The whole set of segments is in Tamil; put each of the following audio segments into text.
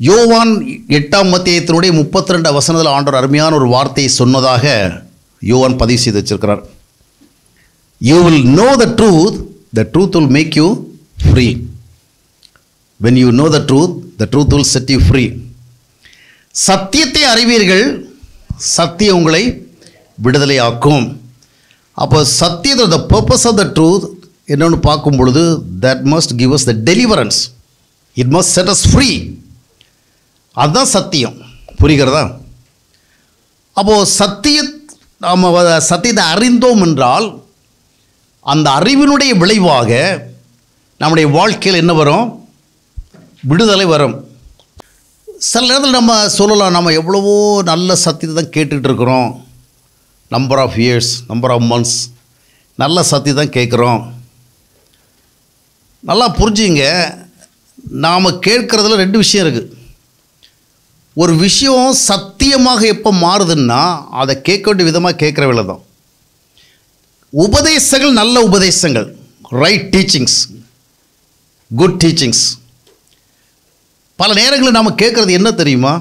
யோவான் எட்டாம் மத்தியத்தினுடைய முப்பத்தி ரெண்டு வசனத்தில் ஆண்டவர் அருமையான ஒரு வார்த்தையை சொன்னதாக யோவான் பதிவு செய்து வச்சிருக்கிறார் you will know the truth the truth will make you free when you know the truth the truth will set you free சத்தியத்தை அறிவீர்கள் சத்தியம் உங்களை விடுதலையாக்கும் அப்போ சத்தியத்தை the purpose of the truth என்னன்னு பார்க்கும் பொழுது that must give us the deliverance it must set us free அதுதான் சத்தியம் புரிகிறதா அப்போது சத்திய நாம் சத்தியத்தை அறிந்தோம் என்றால் அந்த அறிவினுடைய விளைவாக நம்முடைய வாழ்க்கையில் என்ன வரும் விடுதலை வரும் சில நேரத்தில் நம்ம சொல்லலாம் நம்ம எவ்வளவோ நல்ல சத்தியத்தை தான் கேட்டுக்கிட்டு இருக்கிறோம் number of years number of months நல்ல சத்தியம் தான் கேட்குறோம் நல்லா புரிஞ்சுங்க நாம் கேட்குறதுல ரெண்டு விஷயம் இருக்குது ஒரு விஷயம் சத்தியமாக எப்போ மாறுதுன்னா அதை கேட்க வேண்டிய விதமாக கேட்குற வேலை தான் உபதேசங்கள் நல்ல உபதேசங்கள் ரைட் டீச்சிங்ஸ் குட் டீச்சிங்ஸ் பல நேரங்களில் நாம் கேட்குறது என்ன தெரியுமா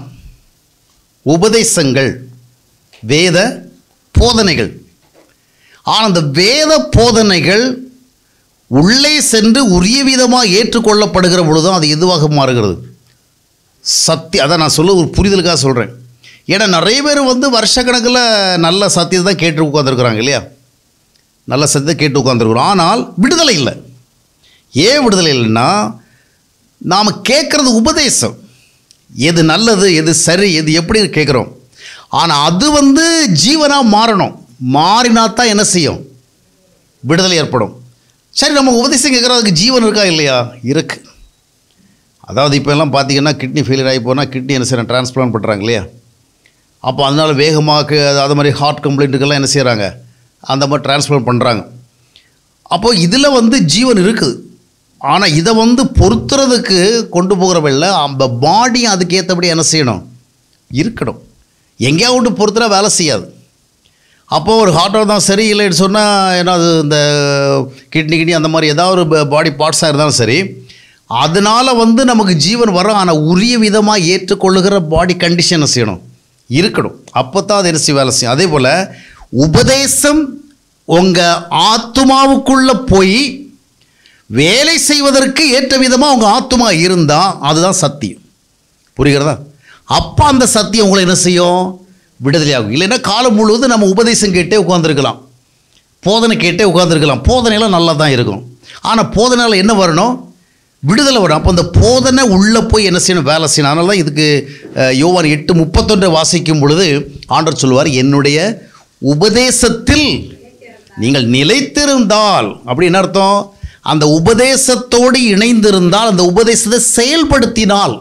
உபதேசங்கள் வேத போதனைகள் ஆனால் அந்த வேத போதனைகள் உள்ளே சென்று உரிய விதமாக ஏற்றுக்கொள்ளப்படுகிற பொழுதுதான் அது எதுவாக மாறுகிறது சத்திய அதான் நான் சொல்ல ஒரு புரிதலுக்காக சொல்கிறேன் ஏன்னா நிறைய பேர் வந்து வருஷக்கணக்கில் நல்ல சத்தியத்தை தான் கேட்டு உட்காந்துருக்குறாங்க இல்லையா நல்ல சத்தியத்தை கேட்டு உட்காந்துருக்குறோம் ஆனால் விடுதலை இல்லை ஏன் விடுதலை இல்லைன்னா நாம் கேட்குறது உபதேசம் எது நல்லது எது சரி எது எப்படி கேட்குறோம் ஆனால் அது வந்து ஜீவனாக மாறணும் மாறினா தான் என்ன செய்யும் விடுதலை ஏற்படும் சரி நம்ம உபதேசம் கேட்குறதுக்கு ஜீவன் இருக்கா இல்லையா இருக்கு அதாவது இப்போ எல்லாம் பார்த்தீங்கன்னா கிட்னி ஃபெயிலியர் ஆகி போனால் கிட்னி என்ன செய்யணும் டிரான்ஸ்பிளான்ட் பண்ணுறாங்க இல்லையா அப்போ அதனால் வேகமாக அது மாதிரி ஹார்ட் கம்ப்ளைண்ட்டுக்கெல்லாம் என்ன செய்கிறாங்க அந்த மாதிரி டிரான்ஸ்பிளான்ட் பண்ணுறாங்க அப்போது இதில் வந்து ஜீவன் இருக்குது ஆனால் இதை வந்து பொறுத்துறதுக்கு கொண்டு போகிற வெள்ள அந்த பாடி அதுக்கு ஏற்றபடி என்ன செய்யணும் இருக்கணும் எங்கேயாவது பொறுத்துனா வேலை செய்யாது அப்போது ஒரு ஹார்ட்டாக தான் சரி இல்லைன்னு சொன்னால் ஏன்னா அது இந்த கிட்னி கிட்னி அந்த மாதிரி ஏதாவது ஒரு பாடி பார்ட்ஸாக இருந்தாலும் சரி அதனால் வந்து நமக்கு ஜீவன் வரும் ஆனால் உரிய விதமாக ஏற்றுக்கொள்ளுகிற பாடி கண்டிஷனை செய்யணும் இருக்கணும் அப்போ தான் அது என்ன செய்ய வேலை செய்யும் அதே போல் உபதேசம் உங்கள் ஆத்மாவுக்குள்ளே போய் வேலை செய்வதற்கு ஏற்ற விதமாக உங்கள் ஆத்மா இருந்தால் அதுதான் சத்தியம் புரிகிறதா அப்போ அந்த சத்தியம் உங்களை என்ன செய்யும் விடுதலையாகும் இல்லைன்னா காலம் முழுவதும் நம்ம உபதேசம் கேட்டே உட்காந்துருக்கலாம் போதனை கேட்டே உட்காந்துருக்கலாம் போதனையெல்லாம் நல்லா தான் இருக்கும் ஆனால் போதனையில் என்ன வரணும் விடுதலை வரும் அப்போ அந்த போதனை உள்ளே போய் என்ன செய்யணும் வேலை செய்யணும் அதனால தான் இதுக்கு அஹ், யோவான் எட்டு முப்பத்தொன்றை வாசிக்கும் பொழுது ஆண்டவர் சொல்லுவார் என்னுடைய உபதேசத்தில் நீங்கள் நிலைத்திருந்தால் அப்படி என்ன அர்த்தம் அந்த உபதேசத்தோடு இணைந்திருந்தால் அந்த உபதேசத்தை செயல்படுத்தினால்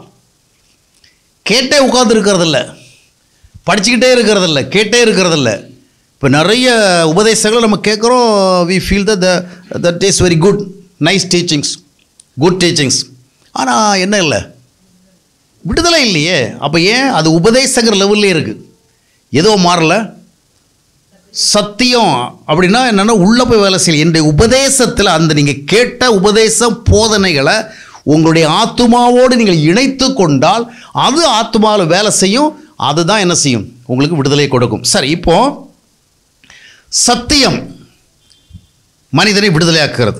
கேட்டே உட்கார்ந்து இருக்கிறதில்ல படிச்சுக்கிட்டே இருக்கிறதில்ல கேட்டே இருக்கிறதில்ல இப்போ நிறைய உபதேசங்களை நம்ம கேட்குறோம் we feel the that is very good nice teachings good teachings ஆனால் என்ன இல்லை விடுதலை இல்லையே அப்போ ஏன் அது உபதேசங்கிற லெவல்லே இருக்குது ஏதோ மாறல சத்தியம் அப்படின்னா என்னென்னா உள்ளே போய் வேலை செய்யல என்னுடைய உபதேசத்தில் அந்த நீங்கள் கேட்ட உபதேச போதனைகளை உங்களுடைய ஆத்மாவோடு நீங்கள் இணைத்து கொண்டால் அது ஆத்மாவில் வேலை செய்யும் அதுதான் என்ன செய்யும் உங்களுக்கு விடுதலை கொடுக்கும் சரி இப்போ சத்தியம் மனிதனை விடுதலையாக்குறது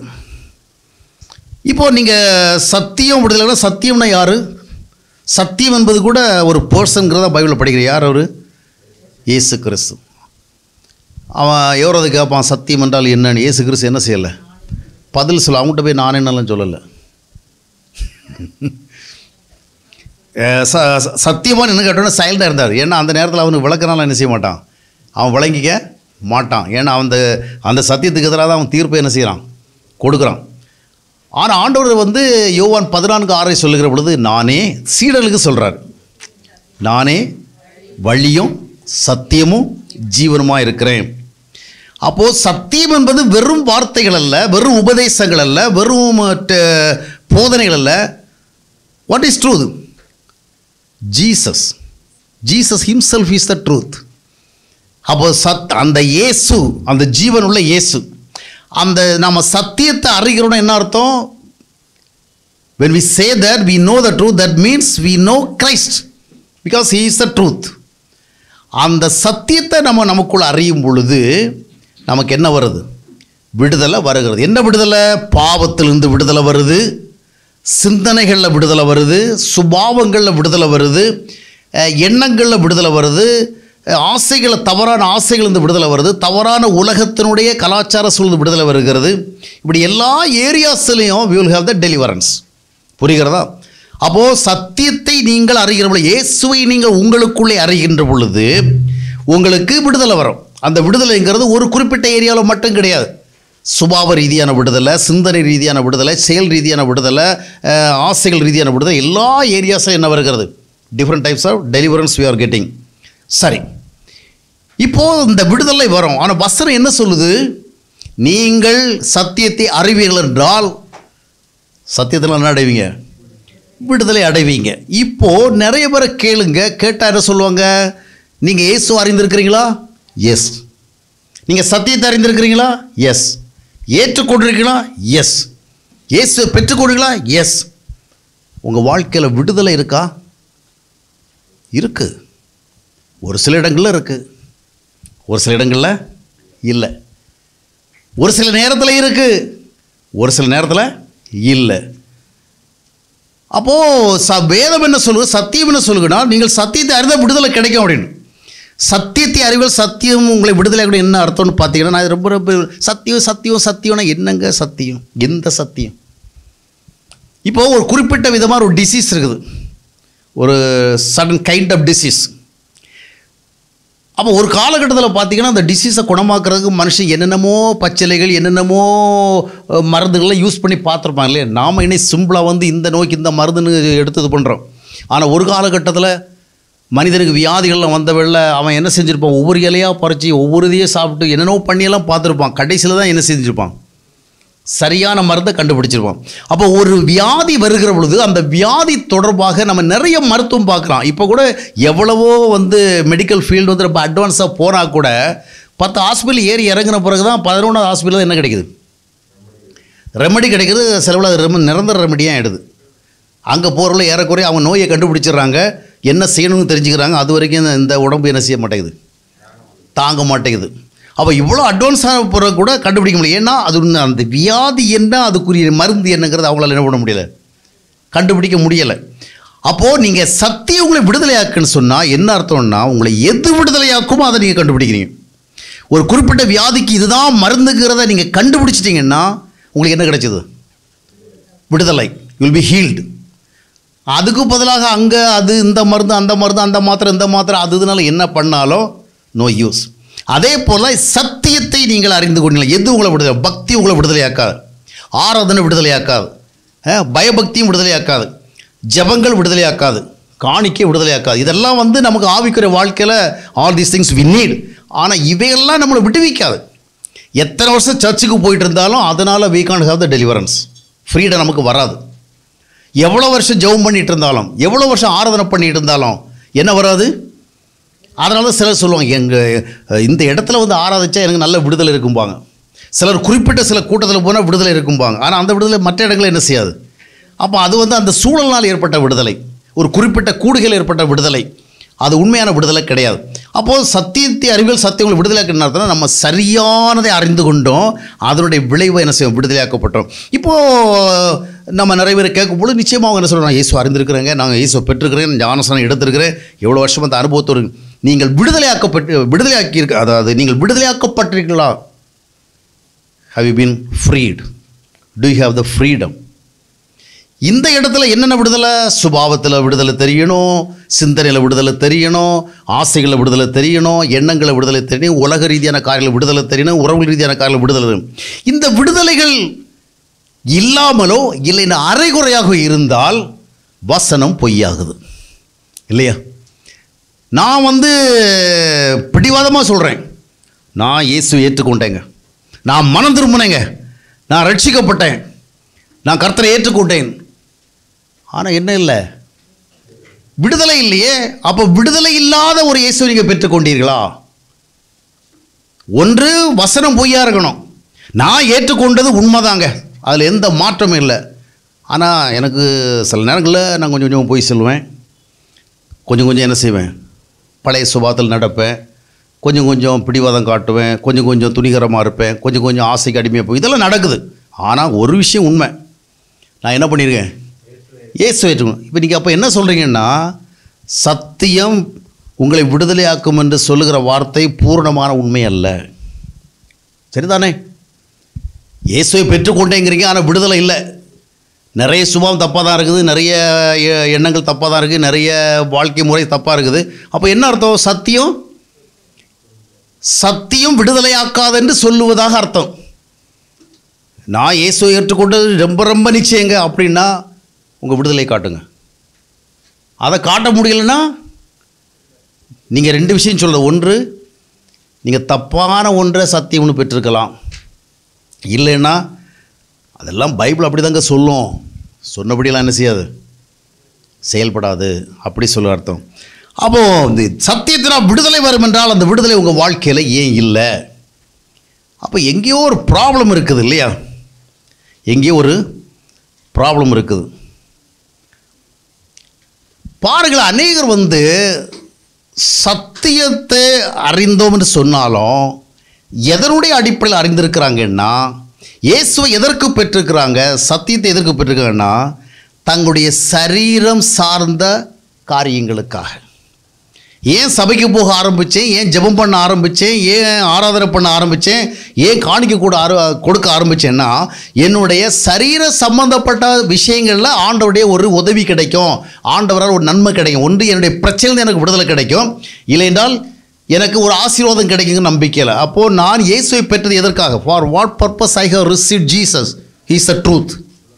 இப்போ நீங்கள் சத்தியம் விடுதலைனா சத்தியம்னா யார் சத்தியம் என்பது கூட ஒரு பர்சன்கிறத பைபிளில் படிக்கிற யார் அவர் இயேசு கிறிஸ்து அவன் எவரது கேட்பான் சத்தியம் என்றால் என்னன்னு இயேசு கிறிஸ்து என்ன செய்யலை பதில் சொல்ல அவங்ககிட்ட போய் நான் என்னெல்லாம் சொல்லலை அஹ் ச ச- சத்தியமா என்ன கேட்டோன்னா சைல்டாக இருந்தார் ஏன்னா அந்த நேரத்தில் அவனுக்கு விளக்குனாலும் என்ன செய்ய மாட்டான் அவன் விளங்கிக்க மாட்டான் ஏன்னா அந்த அந்த சத்தியத்துக்கு எதிராக தான் அவன் தீர்ப்பை என்ன செய்கிறான் கொடுக்குறான் ஆனால் ஆண்டவர் வந்து யோவான் பதினான்கு ஆறை சொல்லுகிற பொழுது நானே சீடர்களுக்கு சொல்கிறார் நானே வழியும் சத்தியமும் ஜீவனுமாக இருக்கிறேன் அப்போது சத்தியம் என்பது வெறும் வார்த்தைகள் அல்ல வெறும் உபதேசங்கள் அல்ல வெறும் ட- போதனைகள் அல்ல what is truth Jesus Jesus himself is the truth அப்போ சத் அந்த இயேசு அந்த ஜீவன் உள்ள இயேசு அந்த நம்ம சத்தியத்தை அறிகிறோம்னா என்ன அர்த்தம் when we say that we know the truth that means we know christ because he is the truth அந்த சத்தியத்தை நம்ம நமக்குள்ள அறியும் பொழுது நமக்கு என்ன வருது விடுதலை வருகிறது என்ன விடுதலை பாவத்திலிருந்து விடுதலை வருது சிந்தனைகளில் விடுதலை வருது சுபாவங்களில் விடுதலை வருது அஹ், எண்ணங்களில் விடுதலை வருது அஹ், ஆசைகளை தவறான ஆசைகளிலிருந்து விடுதலை வருது தவறான உலகத்தினுடைய கலாச்சார சூழ்ந்து விடுதலை வருகிறது இப்படி எல்லா ஏரியாஸ்லையும் we will have the deliverance புரிகிறதா அப்போது சத்தியத்தை நீங்கள் அறிகிற பொழுது இயேசுவை நீங்கள் உங்களுக்குள்ளே அறிகின்ற பொழுது உங்களுக்கு விடுதலை வரும் அந்த விடுதலைங்கிறது ஒரு குறிப்பிட்ட ஏரியாவில் மட்டும் கிடையாது சுபாவ ரீதியான விடுதலை சிந்தனை ரீதியான விடுதலை செயல் ரீதியான விடுதலை அஹ், ஆசைகள் ரீதியான விடுதலை எல்லா ஏரியாஸும் என்ன வருகிறது different types of deliverance we are getting சரி இப்போ இந்த விடுதலை வரும் ஆனால் வசனம் என்ன சொல்லுது நீங்கள் சத்தியத்தை அறிவீர்கள் என்றால் சத்தியத்தில் என்ன அடைவீங்க விடுதலை அடைவீங்க இப்போ நிறைய பேரை கேளுங்க கேட்டால் என்ன சொல்லுவாங்க நீங்கள் இயேசு அறிந்திருக்கிறீங்களா எஸ் நீங்கள் சத்தியத்தை அறிந்திருக்கிறீங்களா எஸ் ஏற்றுக்கொண்டிருக்கீங்களா எஸ் இயேசு பெற்றுக்கொண்டீங்களா எஸ் உங்கள் வாழ்க்கையில் விடுதலை இருக்கா இருக்கு ஒரு சில இடங்களில் இருக்கு ஒரு சில இடங்களில் இல்லை ஒரு சில நேரத்தில் இருக்கு ஒரு சில நேரத்தில் இல்லை அப்போது ச வேதம் என்ன சொல்லுது சத்தியம் என்ன சொல்லுங்கன்னா நீங்கள் சத்தியத்தை அறிந்தால் விடுதலை கிடைக்கும் அப்படின்னு சத்தியத்தை அறிவில் சத்தியம் உங்களை விடுதலை கூட என்ன அர்த்தம்னு பார்த்தீங்கன்னா நான் இது ரொம்ப ரொம்ப சத்தியம் சத்தியம் சத்தியம்னா என்னங்க சத்தியம் எந்த சத்தியம் இப்போ ஒரு குறிப்பிட்ட விதமான ஒரு டிசீஸ் இருக்குது ஒரு சடன் கைண்ட் ஆஃப் டிசீஸ் அப்போ ஒரு காலகட்டத்தில் பார்த்தீங்கன்னா அந்த டிசீஸை குணமாக்குறதுக்கு மனுஷன் என்னென்னமோ பச்சிலைகள் என்னென்னமோ அஹ், மருந்துகள்லாம் யூஸ் பண்ணி பார்த்துருப்பாங்க இல்லையா நாம் இன்னைக்கு சிம்பிளாக வந்து இந்த நோய்க்கு இந்த மருந்துன்னு எடுத்து இது பண்ணுறோம் ஆனால் ஒரு காலகட்டத்தில் மனிதனுக்கு வியாதிகள்லாம் வந்த வெள்ள அவன் என்ன செஞ்சுருப்பான் ஒவ்வொரு இலையாக பறித்து ஒவ்வொரு இதையும் சாப்பிட்டு என்னென்னவோ பண்ணியெல்லாம் பார்த்துருப்பான் கடைசியில் தான் என்ன செஞ்சுருப்பான் சரியான மருந்தை கண்டுபிடிச்சிருப்போம் அப்போ ஒரு வியாதி வருகிற பொழுது அந்த வியாதி தொடர்பாக நம்ம நிறைய மருத்துவம் பார்க்குறோம் இப்போ கூட எவ்வளவோ வந்து மெடிக்கல் ஃபீல்டு வந்து ரொம்ப அட்வான்ஸாக போனால் கூட பத்து ஹாஸ்பிட்டல் ஏறி இறங்கின பிறகு தான் பதினொன்றாவது ஹாஸ்பிட்டல் என்ன கிடைக்குது ரெமடி கிடைக்கிறது சிலவில் அது ரெம நிரந்தர ரெமடியாக ஆகிடுது அங்கே போகிறவங்கள ஏறக்குறைய அவங்க நோயை கண்டுபிடிச்சிடுறாங்க என்ன செய்யணும்னு தெரிஞ்சுக்கிறாங்க அது வரைக்கும் இந்த- இந்த உடம்பு என்ன செய்ய மாட்டேங்குது தாங்க மாட்டேங்குது அப்போ இவ்வளோ அட்வான்ஸான பிறகு கூட கண்டுபிடிக்க முடியல ஏன்னா அது இன்னும் அந்த வியாதி என்ன அதுக்குரிய மருந்து என்னங்கிறது அவங்களால என்ன பண்ண முடியல கண்டுபிடிக்க முடியலை அப்போது நீங்கள் சத்தியம் உங்களை விடுதலையாக்குன்னு சொன்னால் என்ன அர்த்தம்னா உங்களை எது விடுதலையாக்குமோ அதை நீங்கள் கண்டுபிடிக்கிறீங்க ஒரு குறிப்பிட்ட வியாதிக்கு இதுதான் மருந்துங்கிறத நீங்கள் கண்டுபிடிச்சிட்டிங்கன்னா உங்களுக்கு என்ன கிடைச்சது விடுதலை வில் பி ஹீல்டு அதுக்கு பதிலாக அங்கே அது இந்த மருந்து அந்த மருந்து அந்த மாத்திரை இந்த மாத்திரை அது இதனால என்ன பண்ணாலும் நோ யூஸ் அதே போல் சத்தியத்தை நீங்கள் அறிந்து கொண்டீங்க எது உங்களை விடுதலை பக்தி உங்களை விடுதலையாக்காது ஆராதனை விடுதலையாக்காது அஹ், பயபக்தியும் விடுதலையாக்காது ஜெபங்கள் விடுதலையாக்காது காணிக்கை விடுதலையாக்காது இதெல்லாம் வந்து நமக்கு ஆவிக்குரிய வாழ்க்கையில் all these things we need ஆனால் இவையெல்லாம் நம்மளை விடுவிக்காது எத்தனை வருஷம் சர்ச்சுக்கு போயிட்டு இருந்தாலும் அதனால் we can't have the deliverance freedom நமக்கு வராது எவ்வளோ வருஷம் ஜெபம் பண்ணிட்டு இருந்தாலும் எவ்வளோ வருஷம் ஆராதனை பண்ணிட்டு இருந்தாலும் என்ன வராது அதனால தான் சிலர் சொல்லுவாங்க எங்கள் இந்த இடத்துல வந்து ஆராதிச்சா எனக்கு நல்ல விடுதலை இருக்கும்பாங்க சிலர் குறிப்பிட்ட சில கூட்டத்தில் போனால் விடுதலை இருக்கும்பாங்க ஆனால் அந்த விடுதலை மற்ற இடங்களில் என்ன செய்யாது அப்போ அது வந்து அந்த சூழல்னால் ஏற்பட்ட விடுதலை ஒரு குறிப்பிட்ட கூடுகையில் ஏற்பட்ட விடுதலை அது உண்மையான விடுதலை கிடையாது அப்போது சத்தியத்தை அறிவியல் சத்தியங்களை விடுதலையாக்க நடத்தினா நம்ம சரியானதை அறிந்து கொண்டோம் அதனுடைய விளைவை என்ன செய்வோம் விடுதலையாக்கப்பட்டோம் இப்போது நம்ம நிறைய பேர் கேட்கும்போது நிச்சயமாக அவங்க என்ன சொல்கிறாங்க இயேசு அறிந்திருக்கிறேங்க நாங்கள் இயேசு பெற்றிருக்கிறேன் ஞானசனம் எடுத்திருக்கிறேன் எவ்வளோ வருஷம் அந்த அனுபவத்தோடு நீங்கள் விடுதலையாக்கப்பட்டு விடுதலையாக்கி இருக்க அதாவது நீங்கள் விடுதலையாக்கப்பட்டிருக்கீங்களா have you been freed to you have the freedom இந்த இடத்துல என்னென்ன விடுதலை சுபாவத்தில் விடுதலை தெரியணும் சிந்தனையில் விடுதலை தெரியணும் ஆசைகளில் விடுதலை தெரியணும் எண்ணங்களை விடுதலை தெரியணும் உலக ரீதியான காரியங்கள் விடுதலை தெரியணும் உறவு ரீதியான காரியங்கள் விடுதலை தெரியணும். இந்த விடுதலைகள் இல்லாமலோ இல்லைன்னா அரைகுறையாக இருந்தால் வசனம் பொய்யாகுது இல்லையா நான் வந்து பிடிவாதமாக சொல்கிறேன் நான் இயேசு ஏற்றுக்கொண்டேங்க நான் மனம் திரும்பினேங்க நான் ரட்சிக்கப்பட்டேன் நான் கர்த்தரை ஏற்றுக்கொண்டேன் ஆனால் என்ன இல்லை விடுதலை இல்லையே அப்போ விடுதலை இல்லாத ஒரு இயேசு நீங்கள் பெற்றுக்கொண்டீர்களா ஒன்று வசனம் பொய்யா இருக்கணும் நான் ஏற்றுக்கொண்டது உண்மைதாங்க அதில் எந்த மாற்றமும் இல்லை ஆனால் எனக்கு சில நேரங்களில் நான் கொஞ்சம் கொஞ்சம் போய் சொல்லுவேன் கொஞ்சம் கொஞ்சம் என்ன செய்வேன் பழைய சுபாவத்தில் நடப்பேன் கொஞ்சம் கொஞ்சம் பிடிவாதம் காட்டுவேன் கொஞ்சம் கொஞ்சம் துணிகரமாக இருப்பேன் கொஞ்சம் கொஞ்சம் ஆசைக்கு அடிமையாக போய் இதெல்லாம் நடக்குது ஆனால் ஒரு விஷயம் உண்மை நான் என்ன பண்ணியிருக்கேன் ஏசு ஏற்றுக்கணும் இப்போ நீங்கள் அப்போ என்ன சொல்கிறீங்கன்னா சத்தியம் உங்களை விடுதலையாக்கும் என்று சொல்லுகிற வார்த்தை பூரணமான உண்மை அல்ல சரிதானே இயேசுவை பெற்றுக்கொண்டேங்கிறீங்க ஆனால் விடுதலை இல்லை நிறைய சுபாவம் தப்பாக தான் இருக்குது நிறைய எ- எண்ணங்கள் தப்பாக தான் இருக்குது நிறைய வாழ்க்கை முறை தப்பாக இருக்குது அப்போ என்ன அர்த்தம் சத்தியம் சத்தியம் விடுதலையாக்காதென்று சொல்லுவதாக அர்த்தம் நான் இயேசுவை ஏற்றுக்கொண்டது ரொம்ப ரொம்ப நிச்சயங்க அப்படின்னா உங்கள் விடுதலை காட்டுங்க அதை காட்ட முடியலன்னா நீங்கள் ரெண்டு விஷயம் சொல்ல ஒன்று நீங்கள் தப்பான ஒன்றை சத்தியம்னு பெற்றிருக்கலாம் இல்லைன்னா அதெல்லாம் பைபிள் அப்படி தாங்க சொல்லும் சொன்னபடியெல்லாம் என்ன செய்யாது செயல்படாது அப்படி சொல்ல அர்த்தம் அப்போது இந்த சத்தியத்தினால் விடுதலை வரும் என்றால் அந்த விடுதலை உங்கள் வாழ்க்கையில் ஏன் இல்லை அப்போ எங்கேயோ ஒரு ப்ராப்ளம் இருக்குது இல்லையா எங்கேயோ ஒரு ப்ராப்ளம் இருக்குது பாருங்கள் அநேகர் வந்து சத்தியத்தை அறிந்தோம் என்று சொன்னாலும் எதனுடைய அடிப்படையில் அறிந்திருக்கிறாங்கன்னா இயேசுவை எதற்கு பெற்றிருக்கிறாங்க சத்தியத்தை எதற்கு பெற்றிருக்காங்கன்னா தங்களுடைய சரீரம் சார்ந்த காரியங்களுக்காக ஏன் சபைக்கு போக ஆரம்பித்தேன் ஏன் ஜெபம் பண்ண ஆரம்பித்தேன் ஏன் ஆராதனை பண்ண ஆரம்பித்தேன் ஏன் காணிக்க கூட ஆர கொடுக்க ஆரம்பித்தேன்னா என்னுடைய சரீர சம்பந்தப்பட்ட விஷயங்களில் ஆண்டவருடைய ஒரு உதவி கிடைக்கும் ஆண்டவரால் ஒரு நன்மை கிடைக்கும் ஒன்று என்னுடைய பிரச்சனை எனக்கு விடுதலை கிடைக்கும் இல்லைன்றால் எனக்கு ஒரு ஆசீர்வாதம் கிடைக்குங்க நம்பிக்கையில் அப்போது நான் இயேசுவை பெற்றது எதற்காக for what purpose I have receive Jesus is a truth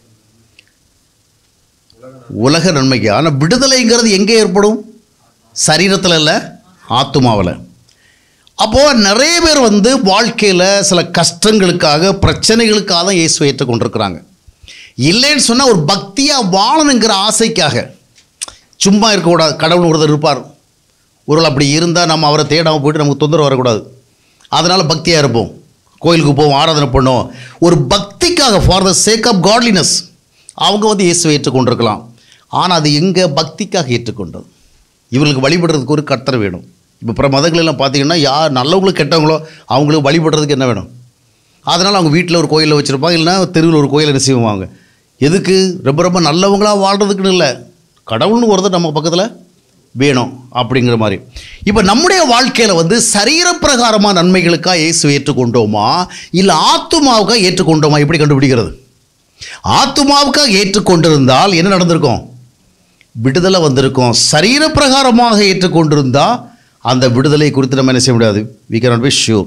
உலக நன்மைக்கு ஆனால் விடுதலைங்கிறது எங்கே ஏற்படும் சரீரத்தில் இல்லை ஆத்துமாவில் அப்போது நிறைய பேர் வந்து வாழ்க்கையில் சில கஷ்டங்களுக்காக பிரச்சனைகளுக்காக தான் இயேசுவை ஏற்றுக்கொண்டிருக்கிறாங்க இல்லைன்னு சொன்னால் ஒரு பக்தியாக வாழணுங்கிற ஆசைக்காக சும்மா இருக்கக்கூடாது கடவுள் ஒருத்தர் இருப்பார் ஒருவேளை அப்படி இருந்தால் நம்ம அவரை தேடாமல் போயிட்டு நமக்கு தொந்தரவு வரக்கூடாது அதனால் பக்தியாக இருப்போம் கோயிலுக்கு போவோம் ஆராதனை பண்ணுவோம் ஒரு பக்திக்காக for the sake of godliness அவங்க வந்து இயேசுவை ஏற்றுக்கொண்டிருக்கலாம் ஆனால் அது எங்கே பக்திக்காக ஏற்றுக்கொண்டது இவங்களுக்கு வழிபடுறதுக்கு ஒரு கர்த்தர் வேணும் இப்போ பிற மதங்களெல்லாம் பார்த்தீங்கன்னா யார் நல்லவங்களும் கெட்டவங்களோ அவங்களுக்கு வழிபடுறதுக்கு என்ன வேணும் அதனால் அவங்க வீட்டில் ஒரு கோயிலில் வச்சுருப்பாங்க இல்லைன்னா தெருவில் ஒரு கோயிலை செய்வாங்க எதுக்கு ரொம்ப ரொம்ப நல்லவங்களாக வாழ்கிறதுக்குன்னு இல்லை கடவுள்னு ஒருத்தர் நம்ம பக்கத்தில் வேணும் அப்படிங்கிற மாதிரி இப்போ நம்முடைய வாழ்க்கையில் வந்து சரீரப்பிரகாரமாக நன்மைகளுக்காக இயேசு ஏற்றுக்கொண்டோமா இல்லை ஆத்துமாவுக்காக ஏற்றுக்கொண்டோமா எப்படி கண்டுபிடிக்கிறது ஆத்துமாவுக்காக ஏற்றுக்கொண்டிருந்தால் என்ன நடந்திருக்கும் விடுதலை வந்திருக்கும் சரீரப்பிரகாரமாக ஏற்றுக்கொண்டிருந்தால் அந்த விடுதலை குறித்து நம்ம என்ன செய்ய முடியாது வி கேன் பி ஷூர்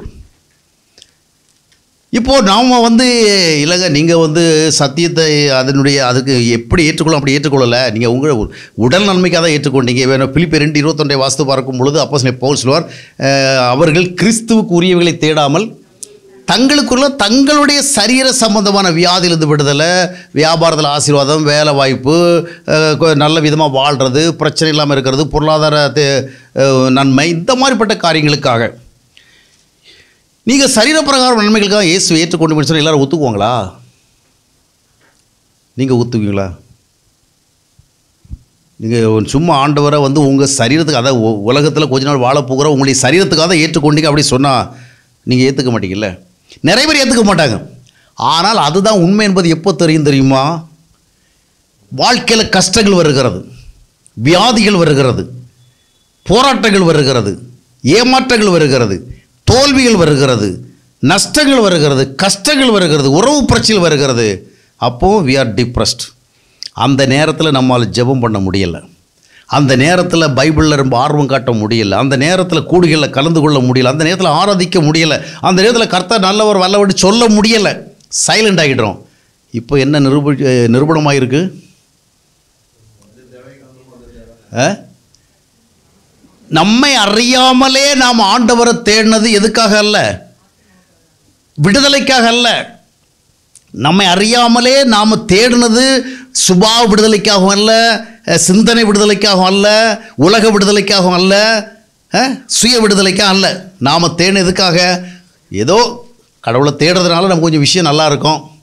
இப்போது நாம் வந்து இல்லைங்க நீங்கள் வந்து சத்தியத்தை அதனுடைய அதுக்கு எப்படி ஏற்றுக்கொள்ளும் அப்படி ஏற்றுக்கொள்ளலை நீங்கள் உங்கள் உடல் நன்மைக்காக தான் ஏற்றுக்கொண்டீங்க வேணும் பிலிப்பி ரெண்டு இருபத்தொன்றை வாஸ்து பார்க்கும் பொழுது அப்போ பவுல் சொல்வார் அஹ், அவர்கள் கிறிஸ்துவுக்கு உரியவைகளை தேடாமல் தங்களுக்குள்ள தங்களுடைய சரீர சம்பந்தமான வியாதியிலிருந்து விடுதலை வியாபாரத்தில் ஆசீர்வாதம் வேலை வாய்ப்பு அஹ், கொ- நல்ல விதமாக வாழ்கிறது பிரச்சனை இல்லாமல் இருக்கிறது பொருளாதார தே- அஹ், நன்மை இந்த மாதிரிப்பட்ட காரியங்களுக்காக நீங்கள் சரீரப்பிரகாரம் நன்மைகளுக்காக இயேசு ஏற்றுக்கொண்டு சொன்னால் எல்லாரும் ஒத்துக்குவாங்களா நீங்கள் ஒத்துக்குவீங்களா நீங்கள் சும்மா ஆண்டவரை வந்து உங்கள் சரீரத்துக்கு அதாவது உ- உலகத்தில் கொஞ்ச நாள் வாழ போகிற உங்களுடைய சரீரத்துக்காக தான் ஏற்றுக்கொண்டீங்க அப்படி சொன்னால் நீங்கள் ஏற்றுக்க மாட்டீங்கல்ல நிறைய பேர் ஏற்றுக்க மாட்டாங்க ஆனால் அதுதான் உண்மை என்பது எப்போ தெரியும் தெரியுமா வாழ்க்கையில் கஷ்டங்கள் வருகிறது வியாதிகள் வருகிறது போராட்டங்கள் வருகிறது ஏமாற்றங்கள் வருகிறது தோல்விகள் வருகிறது நஷ்டங்கள் வருகிறது கஷ்டங்கள் வருகிறது உறவு பிரச்சனை வருகிறது அப்போது வி ஆர் டிப்ரெஸ்ட் அந்த நேரத்தில் நம்மால் ஜெபம் பண்ண முடியலை அந்த நேரத்தில் பைபிளில் ரொம்ப ஆர்வம் காட்ட முடியல அந்த நேரத்தில் கூடுகளில் கலந்து கொள்ள முடியல அந்த நேரத்தில் ஆராதிக்க முடியலை அந்த நேரத்தில் கர்த்தர் நல்லவர் வல்லவடி சொல்ல முடியலை சைலண்ட் ஆகிடுறோம் இப்போ என்ன நிரூப நிரூபணமாயிருக்கு ஆ நம்மை அறியாமலே நாம் ஆண்டவரை தேடினது எதுக்காக அல்ல விடுதலைக்காக அல்ல நம்மை அறியாமலே நாம் தேடினது சுபாவ விடுதலைக்காகவும் அல்ல அஹ், சிந்தனை விடுதலைக்காகவும் அல்ல உலக விடுதலைக்காகவும் அல்ல அஹ், சுய விடுதலைக்காக அல்ல நாம் தேடினதுக்காக ஏதோ கடவுளை தேடுறதுனால நமக்கு கொஞ்சம் விஷயம் நல்லா இருக்கும்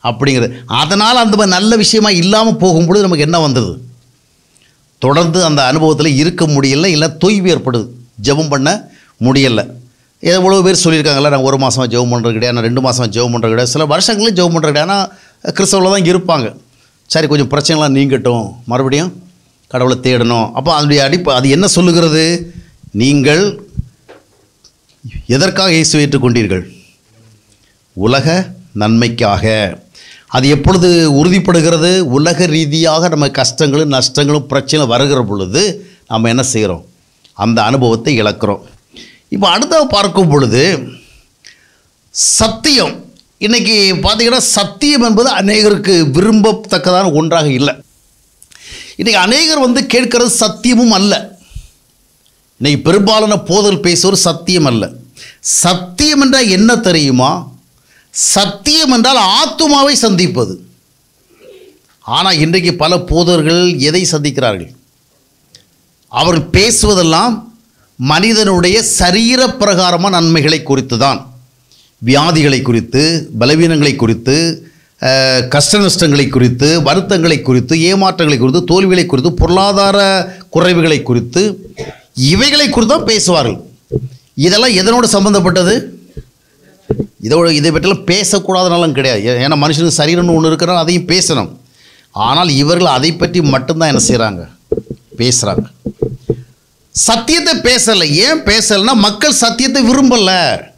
அப்படிங்கிறது அதனால் அந்த மாதிரி நல்ல விஷயமா இல்லாமல் போகும்பொழுது நமக்கு என்ன வந்தது தொடர்ந்து அந்த அனுபவத்தில் இருக்க முடியல இல்லை தொய்வு ஏற்படுது ஜெபம் பண்ண முடியலை எவ்வளோ பேர் சொல்லியிருக்காங்களா நான் ஒரு மாதமாக ஜெபம் பண்ணுறது கிடையாது நான் ரெண்டு மாதமாக ஜெபம் பண்ணுறது கிடையாது சில வருஷங்களும் ஜெபம் பண்ணுறது கிடையாது ஆனால் கிறிஸ்தவத்தில் தான் இருப்பாங்க சரி கொஞ்சம் பிரச்சனைலாம் நீங்கட்டும் மறுபடியும் கடவுளை தேடணும் அப்போ அதனுடைய அடிப்ப அது என்ன சொல்லுகிறது நீங்கள் எதற்காக இயேசு ஏற்றுக்கொண்டீர்கள் உலக நன்மைக்காக அது எப்பொழுது உறுதிப்படுகிறது உலக ரீதியாக நம்ம கஷ்டங்களும் நஷ்டங்களும் பிரச்சனை வருகிற பொழுது நம்ம என்ன செய்கிறோம் அந்த அனுபவத்தை இழக்கிறோம் இப்போ அடுத்த பார்க்கும் பொழுது சத்தியம் இன்னைக்கு பார்த்தீங்கன்னா சத்தியம் என்பது அநேகருக்கு விரும்பத்தக்கதான ஒன்றாக இல்லை இன்னைக்கு அநேகர் வந்து கேட்கிறது சத்தியமும் அல்ல இன்னைக்கு பெரும்பாலான போதல் பேசுவோர் சத்தியம் அல்ல சத்தியம் என்றால் என்ன தெரியுமா சத்தியம் என்றால் ஆத்துமாவை சந்திப்பது ஆனால் இன்றைக்கு பல போதர்கள் எதை சந்திக்கிறார்கள் அவர்கள் பேசுவதெல்லாம் மனிதனுடைய சரீர பிரகாரமான நன்மைகளை குறித்து தான் வியாதிகளை குறித்து பலவீனங்களை குறித்து அஹ், கஷ்ட நஷ்டங்களை குறித்து வருத்தங்களை குறித்து ஏமாற்றங்களை குறித்து தோல்விகளை குறித்து பொருளாதார குறைவுகளை குறித்து இவைகளை குறித்து தான் பேசுவார்கள் இதெல்லாம் எதனோடு சம்பந்தப்பட்டது இதோட இதை பற்றிலாம் பேசக்கூடாதனாலும் கிடையாது ஏ- ஏன்னா மனுஷனுக்கு சரீரம்னு ஒன்று இருக்கிறனால அதையும் பேசணும் ஆனால் இவர்கள் அதை பற்றி மட்டும்தான் என்ன செய்கிறாங்க பேசுகிறாங்க சத்தியத்தை பேசலை ஏன் பேசலைன்னா மக்கள் சத்தியத்தை விரும்பல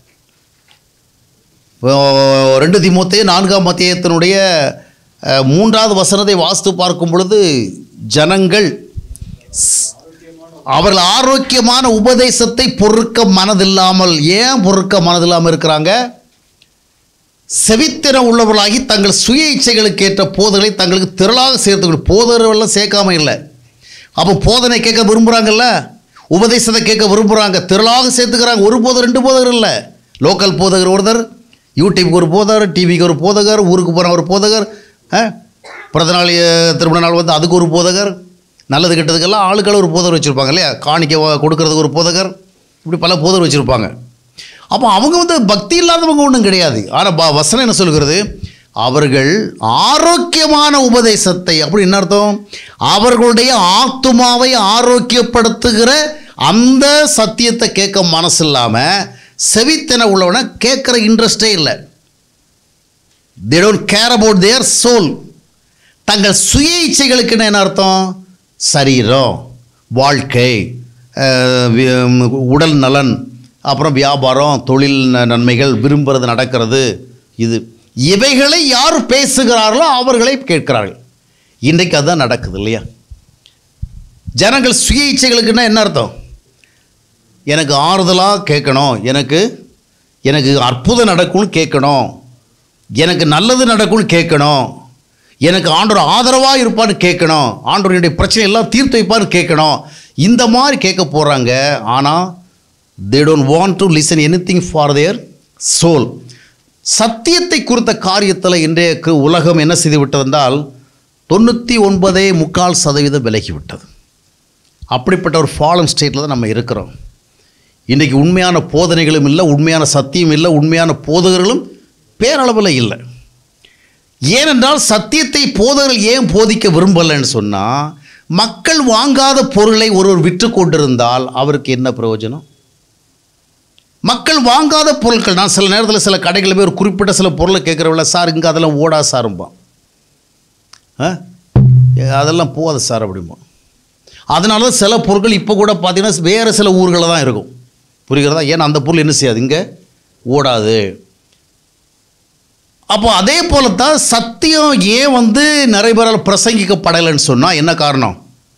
ஓ, ரெண்டு திமுத்தைய நான்காம் மத்தியத்தினுடைய அஹ், மூன்றாவது வசனத்தை வாஸ்து பார்க்கும் பொழுது ஜனங்கள் ஸ்- அவர்கள் ஆரோக்கியமான உபதேசத்தை பொறுக்க மனதில்லாமல் ஏன் பொறுக்க மனதில்லாமல் இருக்கிறாங்க செவித்திரம் உள்ளவர்களாகி தங்கள் சுய இச்சைகளுக்கு ஏற்ற போதனை தங்களுக்கு திரளாக சேர்த்து போதரெல்லாம் சேர்க்காம இல்லை அப்போ போதனை கேட்க விரும்புகிறாங்கல்ல உபதேசத்தை கேட்க விரும்புகிறாங்க திரளாக சேர்த்துக்கிறாங்க ஒரு போதர் ரெண்டு போதகர் இல்லை லோக்கல் போதகர் ஒருத்தர் யூடியூப்க்கு ஒரு போதகர் டிவிக்கு ஒரு போதகர் ஊருக்கு போகிற ஒரு போதகர் ஆ? பிறந்த நாள் அஹ், திருமண நாள் வந்து அதுக்கு ஒரு போதகர் நல்லது கெட்டதுக்கெல்லாம் ஆளுக்கள் ஒரு போதகர் வச்சுருப்பாங்க இல்லையா காணிக்க வ- கொடுக்கறதுக்கு ஒரு போதகர் இப்படி பல போதகர் வச்சுருப்பாங்க அப்போ அவங்க வந்து பக்தி இல்லாதவங்க ஒன்றும் கிடையாது ஆனால் ப வசனம் என்ன சொல்கிறது அவர்கள் ஆரோக்கியமான உபதேசத்தை அப்படி என்ன அர்த்தம் அவர்களுடைய ஆத்துமாவை ஆரோக்கியப்படுத்துகிற அந்த சத்தியத்தை கேட்க மனசு இல்லாமல் செவித்தன உள்ளவனை கேட்குற இன்ட்ரெஸ்டே இல்லை they don't care about their soul தங்கள் சுய இச்சைகளுக்கு என்ன அர்த்தம் சரீரம் வாழ்க்கை அஹ், வி- ம், உடல் நலன் அப்புறம் வியாபாரம் தொழில் ந- நன்மைகள் விரும்புறது நடக்கிறது இது இவைகளை யார் பேசுகிறார்களோ அவர்களை கேட்கிறார்கள் இன்றைக்கு அதுதான் நடக்குது இல்லையா ஜனங்கள் சுய இச்சைகளுக்குன்னா என்ன அர்த்தம் எனக்கு ஆறுதலாக கேட்கணும் எனக்கு எனக்கு அற்புதம் நடக்கும்னு கேட்கணும் எனக்கு நல்லது நடக்கும்னு கேட்கணும் எனக்கு ஆண்டவர் ஆதரவாக இருப்பான்னு கேட்கணும் ஆண்டவருடைய பிரச்சனை எல்லாம் தீர்த்து வைப்பான்னு கேட்கணும் இந்த மாதிரி கேட்க போகிறாங்க ஆனால் they don't want to listen anything for their soul சத்தியத்தை குறித்த காரியத்தில் இன்றைய கு- உலகம் என்ன செய்து விட்டது என்றால் தொண்ணூற்றி ஒன்பதே முக்கால் சதவீதம் விலகிவிட்டது அப்படிப்பட்ட ஒரு ஃபாலன் ஸ்டேட்டில் தான் நம்ம இருக்கிறோம் இன்றைக்கி உண்மையான போதனைகளும் இல்லை உண்மையான சத்தியம் இல்லை உண்மையான போதகர்களும் பேரளவில் இல்லை ஏனென்றால் சத்தியத்தை போதகர்கள் ஏன் போதிக்க விரும்பலைன்னு சொன்னால் மக்கள் வாங்காத பொருளை ஒருவர் விற்று கொண்டிருந்தால் அவருக்கு என்ன பிரயோஜனம் மக்கள் வாங்காத பொருட்கள் நான் சில நேரத்தில் சில கடைகளில் போய் ஒரு குறிப்பிட்ட சில பொருளை கேட்குறவில்ல சார் இங்கே அதெல்லாம் ஓடா சாரும்பான் ஆ ஏ, அதெல்லாம் போகாது சார் அப்படிம்பா அதனால தான் சில பொருட்கள் இப்போ கூட பார்த்தீங்கன்னா வேறு சில ஊர்களில் தான் இருக்கும் புரிகிறதா ஏன்னா அந்த பொருள் என்ன செய்யாது இங்கே ஓடாது அப்போ அதே போல தான் சத்தியம் ஏன் வந்து நிறைய பேரால் பிரசங்கிக்கப்படலைன்னு சொன்னால் என்ன காரணம்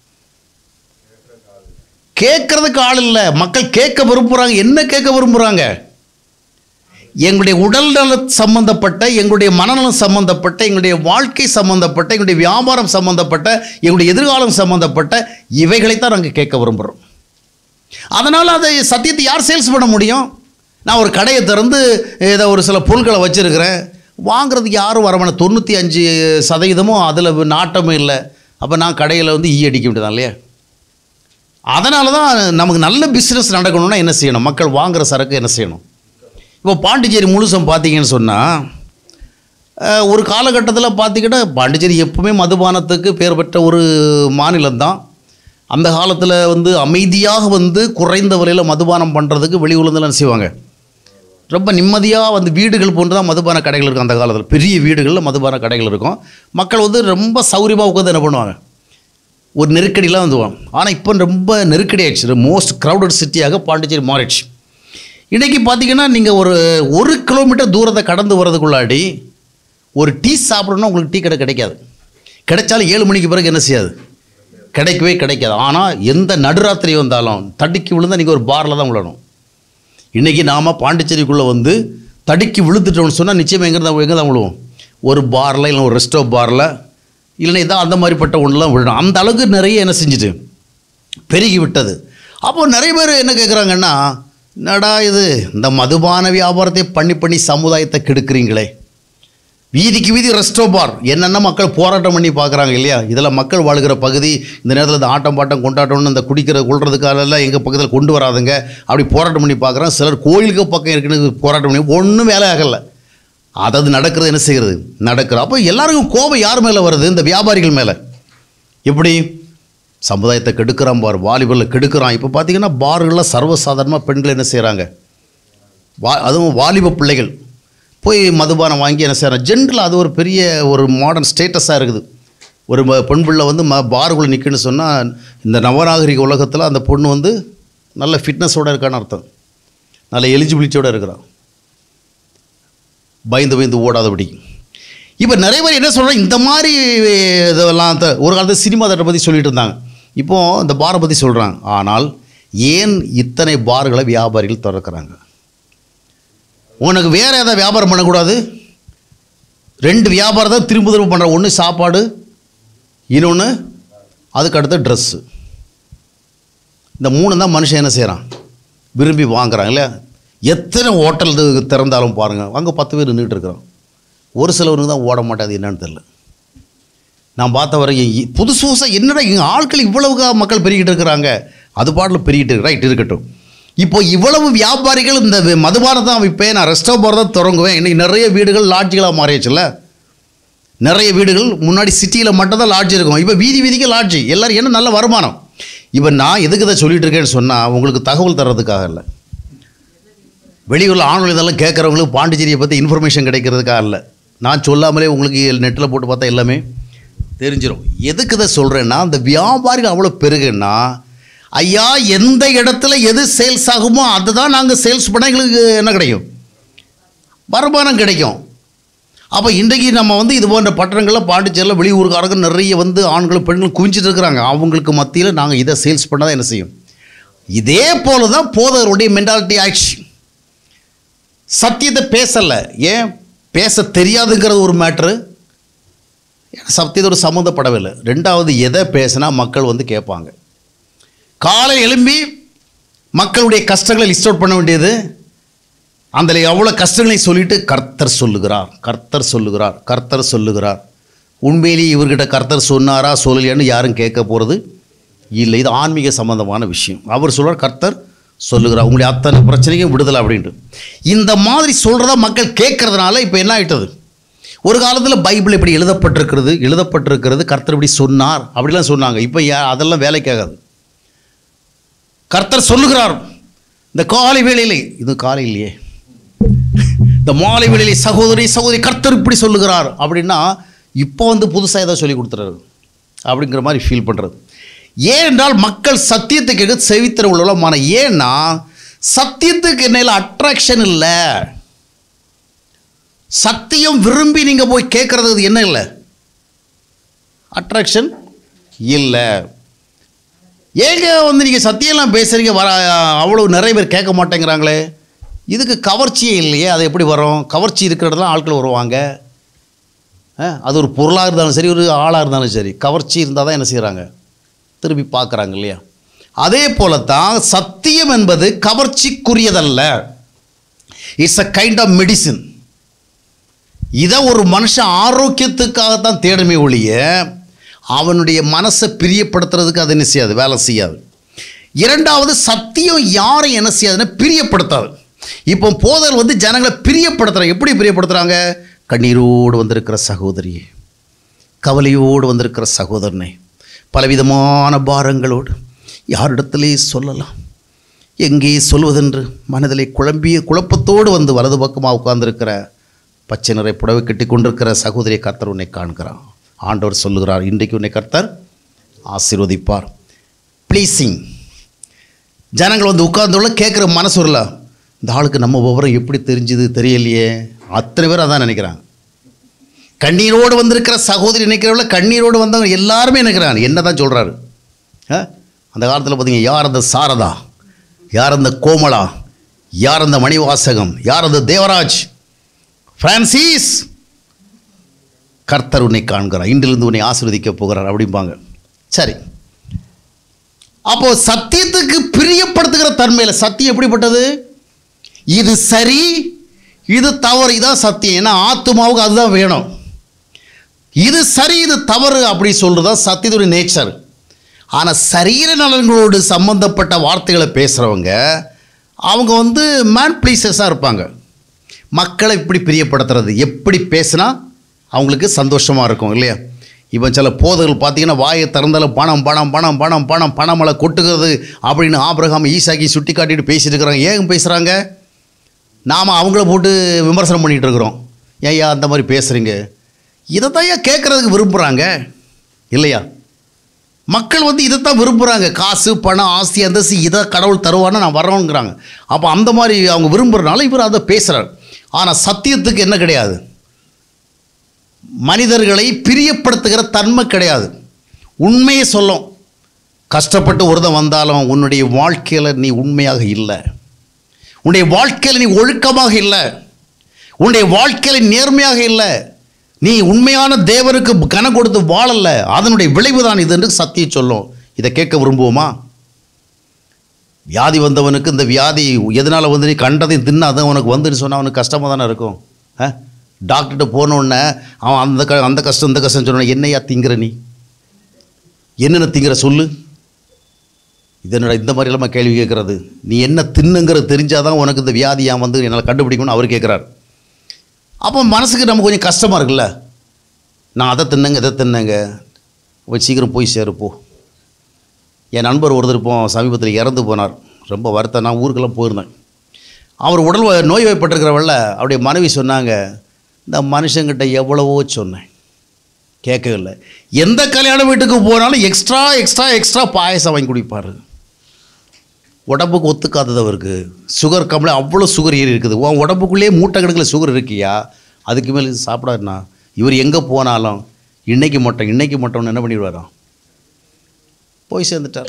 கேட்கறதுக்கு ஆள் இல்லை மக்கள் கேட்க விரும்புகிறாங்க என்ன கேட்க விரும்புகிறாங்க எங்களுடைய உடல் நலம் சம்பந்தப்பட்ட எங்களுடைய மனநலம் சம்பந்தப்பட்ட எங்களுடைய வாழ்க்கை சம்பந்தப்பட்ட எங்களுடைய வியாபாரம் சம்பந்தப்பட்ட எங்களுடைய எதிர்காலம் சம்பந்தப்பட்ட இவைகளைத்தான் நாங்கள் கேட்க விரும்புகிறோம் அதனால் அதை சத்தியத்தை யார் சேல்ஸ் பண்ண முடியும் நான் ஒரு கடையை திறந்து ஏதோ ஒரு சில பொருட்களை வச்சுருக்கிறேன் வாங்குறதுக்கு யாரும் வரமாட்டேன் தொண்ணூற்றி அஞ்சு சதவீதமும் அதில் நாட்டமும் இல்லை அப்போ நான் கடையில் வந்து ஈ அடிக்க வேண்டியதான் இல்லையா அதனால தான் நமக்கு நல்ல பிஸ்னஸ் நடக்கணும்னா என்ன செய்யணும் மக்கள் வாங்குற சரக்கு என்ன செய்யணும் இப்போ பாண்டிச்சேரி முழுசும் பார்த்தீங்கன்னு சொன்னால் அஹ், ஒரு காலகட்டத்தில் பார்த்திங்கன்னா பாண்டிச்சேரி எப்பவுமே மதுபானத்துக்கு பேர் பெற்ற ஒரு மாநிலம்தான் அந்த காலத்தில் வந்து அமைதியாக வந்து குறைந்த விலையில் மதுபானம் பண்ணுறதுக்கு வெளியூர்லேருந்து என்ன செய்வாங்க ரொம்ப நிம்மதியாக வந்து வீடுகள் போன்று தான் மதுபான கடைகள் இருக்கும் அந்த காலத்தில் பெரிய வீடுகளில் மதுபான கடைகள் இருக்கும் மக்கள் வந்து ரொம்ப சௌரியமாக உட்காந்து என்ன பண்ணுவாங்க ஒரு நெருக்கடிலாம் வந்துவாங்க ஆனால் இப்போ ரொம்ப நெருக்கடி ஆயிடுச்சு மோஸ்ட் க்ரௌடட் சிட்டியாக பாண்டிச்சேரி மாறிடுச்சு இன்றைக்கி பார்த்தீங்கன்னா நீங்கள் ஒரு ஒரு கிலோமீட்டர் தூரத்தை கடந்து வர்றதுக்குள்ளாடி ஒரு டீ சாப்பிடணும்னா உங்களுக்கு டீ கடை கிடைக்காது கிடைச்சாலும் ஏழு மணிக்கு பிறகு என்ன செய்யாது கிடைக்கவே கிடைக்காது ஆனால் எந்த நடுராத்திரி வந்தாலும் தடுக்கி விழுந்தால் நீங்கள் ஒரு பாரில் தான் விழணும் இன்றைக்கி நாம் பாண்டிச்சேரிக்குள்ளே வந்து தடுக்கி விழுந்துட்டோம்னு சொன்னால் நிச்சயம் எங்கே தான் எங்கே தான் விழுவோம் ஒரு பாரில் இல்லை ஒரு ரெஸ்டோ பாரில் இல்லைன்னா இதான் அந்த மாதிரிப்பட்ட ஒன்றுலாம் விழணும் அந்த அளவுக்கு நிறைய என்ன செஞ்சுட்டு பெருகி விட்டது அப்போ நிறைய பேர் என்ன கேட்குறாங்கன்னா என்னடா இது இந்த மதுபான வியாபாரத்தை பண்ணி பண்ணி சமுதாயத்தை கெடுக்குறீங்களே வீதிக்கு வீதி ரெஸ்டோ பார் என்னென்ன மக்கள் போராட்டம் பண்ணி பார்க்குறாங்க இல்லையா இதில் மக்கள் வாழுகிற பகுதி இந்த நேரத்தில் இந்த ஆட்டம் பாட்டம் கொண்டாட்டம்னு இந்த குடிக்கிற கொள்றதுக்காகலாம் எங்கள் பக்கத்தில் கொண்டு வராதுங்க அப்படி போராட்டம் பண்ணி பார்க்குறாங்க சிலர் கோயிலுக்கு பக்கம் இருக்குன்னு போராட்டம் பண்ணி ஒன்றும் வேலை ஆகலை அதாவது நடக்கிறது என்ன செய்கிறது நடக்கிறது அப்போ எல்லாருக்கும் கோபம் யார் மேலே வருது இந்த வியாபாரிகள் மேலே எப்படி சமுதாயத்தை கெடுக்கிறான் பார் வாலிபரில் கெடுக்கிறான் இப்போ பார்த்தீங்கன்னா பார்களில் சர்வசாதாரணமாக பெண்கள் என்ன செய்கிறாங்க வா அதுவும் வாலிப பிள்ளைகள் போய் மதுபானம் வாங்கி என்ன செய்கிறாங்க ஜென்ரல் அது ஒரு பெரிய ஒரு மாடர்ன் ஸ்டேட்டஸாக இருக்குது ஒரு ம- பெண் பிள்ளை வந்து ம பாருக்குள்ளே நிற்குன்னு சொன்னால் இந்த நவநாகரிக உலகத்தில் அந்த பொண்ணு வந்து நல்ல ஃபிட்னஸோடு இருக்கான்னு அர்த்தம் நல்ல எலிஜிபிலிட்டியோடு இருக்கிறான் பயந்து பயந்து ஓடாதபடி இப்போ நிறைய பேர் என்ன சொல்கிறாங்க இந்த மாதிரி இதெல்லாம் த- ஒரு காலத்தில் சினிமா தட்டை பற்றி சொல்லிட்டு இருந்தாங்க இப்போது இந்த பாரை பற்றி சொல்கிறாங்க ஆனால் ஏன் இத்தனை பார்களை வியாபாரிகள் திறக்கிறாங்க உனக்கு வேறு ஏதாவது வியாபாரம் பண்ணக்கூடாது ரெண்டு வியாபாரம் தான் திரும்ப திரும்ப பண்ணுற ஒன்று சாப்பாடு இன்னொன்று அதுக்கு அடுத்து ட்ரெஸ்ஸு இந்த மூணு தான் மனுஷன் என்ன செய்கிறான் விரும்பி வாங்குறான் இல்லையா எத்தனை ஹோட்டல் இது திறந்தாலும் பாருங்கள் அங்கே பத்து பேர் நின்றுட்டு இருக்கிறோம் ஒரு சிலவருக்கு தான் ஓட மாட்டாது என்னன்னு தெரில நான் பார்த்த வரைக்கும் இ- புதுசு புதுசாக என்னடா இங்கே ஆட்கள் இவ்வளவுக்கா மக்கள் பெருகிட்டு இருக்கிறாங்க அது பாட்டில் பெருகிட்டு இருக்கு ரைட் இருக்கட்டும் இப்போ இவ்வளவு வியாபாரிகள் இந்த வி- மதுபானம் தான் விற்பேன் நான் ரெஸ்டோ பார் தான் தொடங்குவேன் இன்றைக்கி நிறைய வீடுகள் லாட்ஜுகளாக மாறிடுச்சுல்ல நிறைய வீடுகள் முன்னாடி சிட்டியில் மட்டும்தான் லாட்ஜ் இருக்கும் இப்போ வீதி வீதிக்கு லாட்ஜ் எல்லாரும் என்ன நல்ல வருமானம் இப்போ நான் எதுக்கு இதை சொல்லிட்டு இருக்கேன்னு சொன்னால் உங்களுக்கு தகவல் தர்றதுக்காக இல்லை வெளியூரில் ஆன்லைன் இதெல்லாம் கேட்குறவங்களுக்கு பாண்டிச்சேரியை பற்றி இன்ஃபர்மேஷன் கிடைக்கிறதுக்காக இல்லை நான் சொல்லாமலே உங்களுக்கு நெட்டில் போட்டு பார்த்தா எல்லாமே தெரிஞ்சிடும் எதுக்கு இதை சொல்கிறேன்னா அந்த வியாபாரிகள் அவ்வளோ பெருகுன்னா ஐயா எந்த இடத்துல எது சேல்ஸ் ஆகுமோ அதுதான் நாங்கள் சேல்ஸ் பண்ணால் எங்களுக்கு என்ன கிடைக்கும் வருமானம் கிடைக்கும் அப்போ இன்றைக்கு நம்ம வந்து இது போன்ற பட்டணங்களில் பாண்டிச்சேரியில் வெளியூருக்காரங்க நிறைய வந்து ஆண்களும் பெண்களும் குவிஞ்சிட்டு இருக்கிறாங்க அவங்களுக்கு மத்தியில் நாங்கள் இதை சேல்ஸ் பண்ணால் என்ன செய்யும் இதே போல தான் போதவருடைய மென்டாலிட்டி ஆயிடுச்சு சத்தியத்தை பேசலை ஏன் பேச தெரியாதுங்கிறது ஒரு மேட்ரு சத்தியத்தோடு சம்மந்தப்படவில்லை ரெண்டாவது எதை பேசினா மக்கள் வந்து கேட்பாங்க காலை எழும்பி மக்களுடைய கஷ்டங்களை லிஸ்ட் அவுட் பண்ண வேண்டியது அதில் எவ்வளோ கஷ்டங்களை சொல்லிட்டு கர்த்தர் சொல்லுகிறார் கர்த்தர் சொல்லுகிறார் கர்த்தர் சொல்லுகிறார் உண்மையிலேயே இவர்கிட்ட கர்த்தர் சொன்னாரா சொல்லலையான்னு யாரும் கேட்க போகிறது இல்லை இது ஆன்மீக சம்பந்தமான விஷயம் அவர் சொல்றார் கர்த்தர் சொல்லுகிறார் உங்களுடைய அத்தனை பிரச்சனைக்கும் விடுதலை அப்படின்ட்டு இந்த மாதிரி சொல்கிறத மக்கள் கேட்கறதுனால இப்போ என்ன ஆயிட்டது ஒரு காலத்தில் பைபிள் இப்படி எழுதப்பட்டிருக்கிறது எழுதப்பட்டிருக்கிறது கர்த்தர் இப்படி சொன்னார் அப்படிலாம் சொன்னாங்க இப்போ யா- அதெல்லாம் வேலைக்காகாது கர்த்தர் சொல்லுகிறார் இந்த காலை வேளையிலே இது காலை இல்லையே இந்த மாலை வேளையிலே சகோதரி சகோதரி கர்த்தர் இப்படி சொல்லுகிறார் அப்படின்னா இப்போ வந்து புதுசாக ஏதோ சொல்லி கொடுத்துறாரு அப்படிங்கிற மாதிரி ஃபீல் பண்ணுறது ஏனென்றால் மக்கள் சத்தியத்தை கேட்க செவித்திர உள்ளவளமான ஏன்னா சத்தியத்துக்கு என்னையில் அட்ராக்ஷன் இல்லை சத்தியம் விரும்பி நீங்கள் போய் கேட்குறது என்ன இல்லை அட்ராக்ஷன் இல்லை ஏங்க வந்து நீங்கள் சத்தியம்லாம் பேசுகிறீங்க வர அவ்வளோ நிறைய பேர் கேட்க மாட்டேங்கிறாங்களே இதுக்கு கவர்ச்சியே இல்லையே அது எப்படி வரும் கவர்ச்சி இருக்கிறதெல்லாம் ஆட்கள் வருவாங்க ஆ, அது ஒரு பொருளாக இருந்தாலும் சரி ஒரு ஆளாக இருந்தாலும் சரி கவர்ச்சி இருந்தால் தான் என்ன செய்கிறாங்க திரும்பி பார்க்குறாங்க இல்லையா அதே போல தான் சத்தியம் என்பது கவர்ச்சிக்குரியதல்ல it's a kind of medicine இதை ஒரு மனுஷன் ஆரோக்கியத்துக்காகத்தான் தேடுமே ஒழிய அவனுடைய மனசை பிரியப்படுத்துறதுக்கு அது என்ன செய்யாது வேலை செய்யாது இரண்டாவது சத்தியம் யாரை என்ன செய்யாதுன்னா பிரியப்படுத்தாது இப்போ போதர் வந்து ஜனங்களை பிரியப்படுத்துறாங்க எப்படி பிரியப்படுத்துறாங்க கண்ணீரோடு வந்திருக்கிற சகோதரியே கவலையோடு வந்திருக்கிற சகோதரனே பலவிதமான பாரங்களோடு யாரிடத்திலே சொல்லலாம் எங்கே சொல்வதென்று மனதிலே குழம்பிய குழப்பத்தோடு வந்து வலது பக்கமாக உட்கார்ந்திருக்கிற பச்சை நிறை புடவை கட்டி கொண்டிருக்கிற சகோதரிய கர்த்தர் உன்னை காண்கிறார் ஆண்டவர் சொல்லுகிறார் இன்றைக்கு உன்னை கர்த்தர் ஆசீர்வதிப்பார் ப்ளீஸிங் ஜனங்கள் வந்து உட்கார்ந்துள்ள கேட்குற மனசு வரல இந்த ஆளுக்கு நம்ம விவரம் எப்படி தெரிஞ்சுது தெரியலையே அத்தனை பேர் அதான் நினைக்கிறாங்க கண்ணீரோடு வந்திருக்கிற சகோதரி நினைக்கிறவங்கள கண்ணீரோடு வந்தவங்க எல்லாருமே நினைக்கிறாங்க என்ன தான் சொல்கிறாரு அந்த காலத்தில் பார்த்தீங்க யார் அந்த சாரதா யார் அந்த கோமலா யார் அந்த மணிவாசகம் யார் அந்த தேவராஜ் பிரான்சிஸ் கர்த்தர் உன்னை காண்கிறார் இன்றிலிருந்து உன்னை ஆசீர்வதிக்க போகிறார் அப்படிம்பாங்க சரி அப்போ சத்தியத்துக்கு பிரியப்படுத்துகிற தன்மையில் சத்தியம் எப்படிப்பட்டது இது சரி இது தவறு இதான் சத்தியம் ஏன்னா ஆத்மாவுக்கு அதுதான் வேணும் இது சரி இது தவறு அப்படி சொல்கிறது தான் சத்தியத்துடைய நேச்சர் ஆனால் சரீர நலன்களோடு சம்பந்தப்பட்ட வார்த்தைகளை பேசுகிறவங்க அவங்க வந்து மேன் ப்ளீசஸாக இருப்பாங்க மக்களை இப்படி பிரியப்படுத்துறது எப்படி பேசினா அவங்களுக்கு சந்தோஷமாக இருக்கும் இல்லையா இப்போ சில போதர்கள் பார்த்தீங்கன்னா வாயை திறந்தாலும் பணம் பணம் பணம் பணம் பணம் பணமலை கொட்டுகிறது அப்படின்னு ஆபிரகாம் ஈசாக்கி சுட்டி காட்டிட்டு பேசிட்டு இருக்கிறாங்க ஏன் பேசுகிறாங்க நாம் அவங்கள போட்டு விமர்சனம் பண்ணிகிட்டு இருக்கிறோம் ஏன்யா அந்த மாதிரி பேசுகிறீங்க இதைத்தான் ஏன் கேட்குறதுக்கு விரும்புகிறாங்க இல்லையா மக்கள் வந்து இதைத்தான் விரும்புகிறாங்க காசு பணம் ஆஸ்தி அந்தஸ்து இதை கடவுள் தருவான்னு நான் வரணுங்கிறாங்க அப்போ அந்த மாதிரி அவங்க விரும்புகிறனால இவர் அதை பேசுகிறார் ஆனால் சத்தியத்துக்கு என்ன கிடையாது மனிதர்களை பிரியப்படுத்துகிற தன்மை கிடையாது உண்மையை சொல்லும் கஷ்டப்பட்டு ஒருத்தன் வந்தாலும் உன்னுடைய வாழ்க்கையில் நீ உண்மையாக இல்லை உன்னுடைய வாழ்க்கையில் நீ ஒழுக்கமாக இல்லை உன்னுடைய வாழ்க்கையில் நேர்மையாக இல்லை நீ உண்மையான தேவனுக்கு கனம் கொடுத்து வாழல அதனுடைய விளைவு தான் இது என்று சத்தியம் சொல்லும் இதை கேட்க விரும்புவோமா வியாதி வந்தவனுக்கு இந்த வியாதி எதனால் வந்து நீ கண்டதையும் தின்னாதான் உனக்கு வந்துன்னு சொன்னால் அவனுக்கு கஷ்டமாக தானே இருக்கும் ஆ டாக்டர்கிட்ட போனோடனே அவன் அந்த க அந்த கஷ்டம் இந்த கஷ்டம் சொன்ன என்னையா திங்கிற நீ என்னென்ன திங்கிற சொல்லு இது என்னடா இந்த மாதிரி இல்லாமல் கேள்வி கேட்குறது நீ என்ன தின்னுங்கிறது தெரிஞ்சாதான் உனக்கு இந்த வியாதி ஏன் வந்து என்னால் கண்டுபிடிக்கணும்னு அவர் கேட்குறாரு அப்போ மனசுக்கு நம்ம கொஞ்சம் கஷ்டமாக இருக்குல்ல நான் அதை தின்னங்க இதை தின்னங்க போய் சீக்கிரம் போய் சேரு போ என் நண்பர் ஒருத்தர் இப்போ சமீபத்தில் இறந்து போனார் ரொம்ப வருத்தம் நான் ஊருக்கெல்லாம் போயிருந்தேன் அவர் உடல் வ- நோய் வாய்ப்பட்டிருக்கிறவள்ள அவருடைய மனைவி சொன்னாங்க இந்த மனுஷங்கிட்ட எவ்வளவோ சொன்னேன் கேட்கவே இல்லை எந்த கல்யாண வீட்டுக்கு போனாலும் எக்ஸ்ட்ரா எக்ஸ்ட்ரா எக்ஸ்ட்ரா பாயசம் வாங்கி குடிப்பார் உடம்புக்கு ஒத்துக்காதது அவருக்கு சுகர் கம்ப்ளைண்ட் அவ்வளோ சுகர் ஏறி இருக்குது உன் உடம்புக்குள்ளேயே மூட்டை கணக்கில் சுகர் இருக்கியா அதுக்கு மேலே இது சாப்பிடாதுண்ணா இவர் எங்கே போனாலும் இன்னைக்கு மட்டும் இன்னைக்கு மட்டும்னு என்ன பண்ணிடுவாராம் போய் சேர்ந்துட்டார்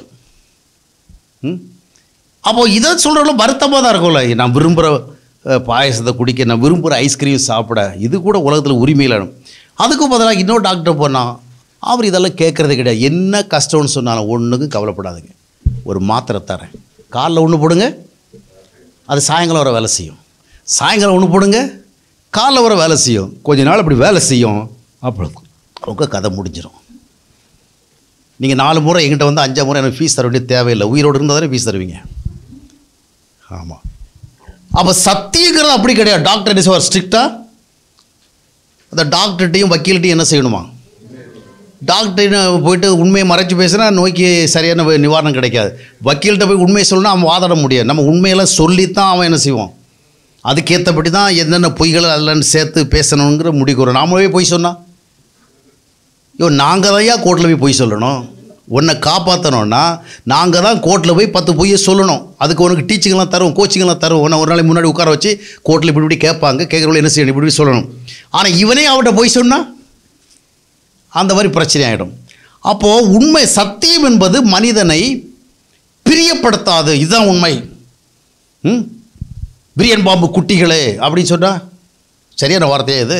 ம் அப்போ இதை சொல்கிறவங்களும் வருத்தமாக தான் இருக்கும்ல நான் விரும்புகிற அஹ், பாயசத்தை குடிக்க நான் விரும்புகிற ஐஸ்கிரீம் சாப்பிட இது கூட உலகத்தில் உரிமையில் அதுக்கு பதிலாக இன்னொரு டாக்டர் போனால் அவர் இதெல்லாம் கேட்குறது கிடையாது என்ன கஷ்டம்னு சொன்னாலும் ஒன்றுக்கும் கவலைப்படாதுங்க ஒரு மாத்திரை தரேன் காலைல ஒன்று போடுங்க அது சாயங்காலம் வர வேலை செய்யும் சாயங்காலம் ஒன்று போடுங்க காலைல வர வேலை செய்யும் கொஞ்ச நாள் அப்படி வேலை செய்யும் அப்புறம் உங்கள் கதை முடிஞ்சிடும் நீங்கள் நாலு முறை எங்கிட்ட வந்து அஞ்சாம் முறை எனக்கு ஃபீஸ் தர வேண்டிய தேவையில்லை உயிரோடு இருந்தால் தானே ஃபீஸ் தருவீங்க ஆமாம் அப்போ சத்தியங்கிறது அப்படி கிடையாது டாக்டர் என்ன செய்வார் ஸ்ட்ரிக்டாக அந்த டாக்டர்கிட்டையும் வக்கீல்கிட்டையும் என்ன செய்யணுமா டாக்டர் போயிட்டு உண்மையை மறைச்சு பேசினா நோய்க்கு சரியான வி- நிவாரணம் கிடைக்காது வக்கீல்கிட்ட போய் உண்மையை சொல்லணும் அவன் வாதாட முடியாது நம்ம உண்மையெல்லாம் சொல்லித்தான் அவன் என்ன செய்வான் அதுக்கேற்றபடி தான் என்னென்ன பொய்கள் அதெல்லாம் சேர்த்து பேசணுங்கிற முடிவு வரும் நாமளே பொய் சொன்னா ஐயோ நாங்கள் தான் கோர்ட்டில் போய் பொய் சொல்லணும் உன்னை காப்பாற்றணும்னா நாங்கள் தான் கோர்ட்டில் போய் பத்து பொய்யை சொல்லணும் அதுக்கு உனக்கு டீச்சிங்லாம் தருவோம் கோச்சிங்லாம் தருவோம் உன்னை ஒரு நாளைக்கு முன்னாடி உட்கார வச்சு கோர்ட்டில் இப்படி இப்படி கேட்பாங்க கேட்குறவங்க என்ன செய்யணும் இப்படி இப்படி சொல்லணும் ஆனால் இவனே அவன்கிட்ட பொய் சொன்னால் அந்த மாதிரி பிரச்சனை ஆகிடும் அப்போது உண்மை சத்தியம் என்பது மனிதனை பிரியப்படுத்தாது இதுதான் உண்மை ம் பிரியன் பாம்பு குட்டிகளே அப்படின்னு சொன்னால் சரியான வார்த்தையே இது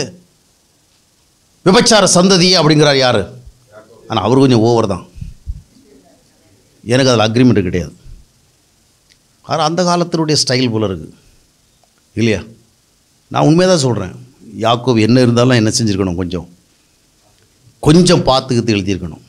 விபச்சார சந்ததி அப்படிங்கிறார் யார் ஆனால் அவர் கொஞ்சம் ஓவர் தான் எனக்கு அதில் அக்ரிமெண்ட் கிடையாது ஆனால் அந்த காலத்தினுடைய ஸ்டைல் போல இருக்குது இல்லையா நான் உண்மையாக தான் சொல்கிறேன் யாக்கோப் என்ன இருந்தாலும் என்ன செஞ்சுருக்கணும் கொஞ்சம் கொஞ்சம் பார்த்துக்கிட்டு எழுதியிருக்கணும்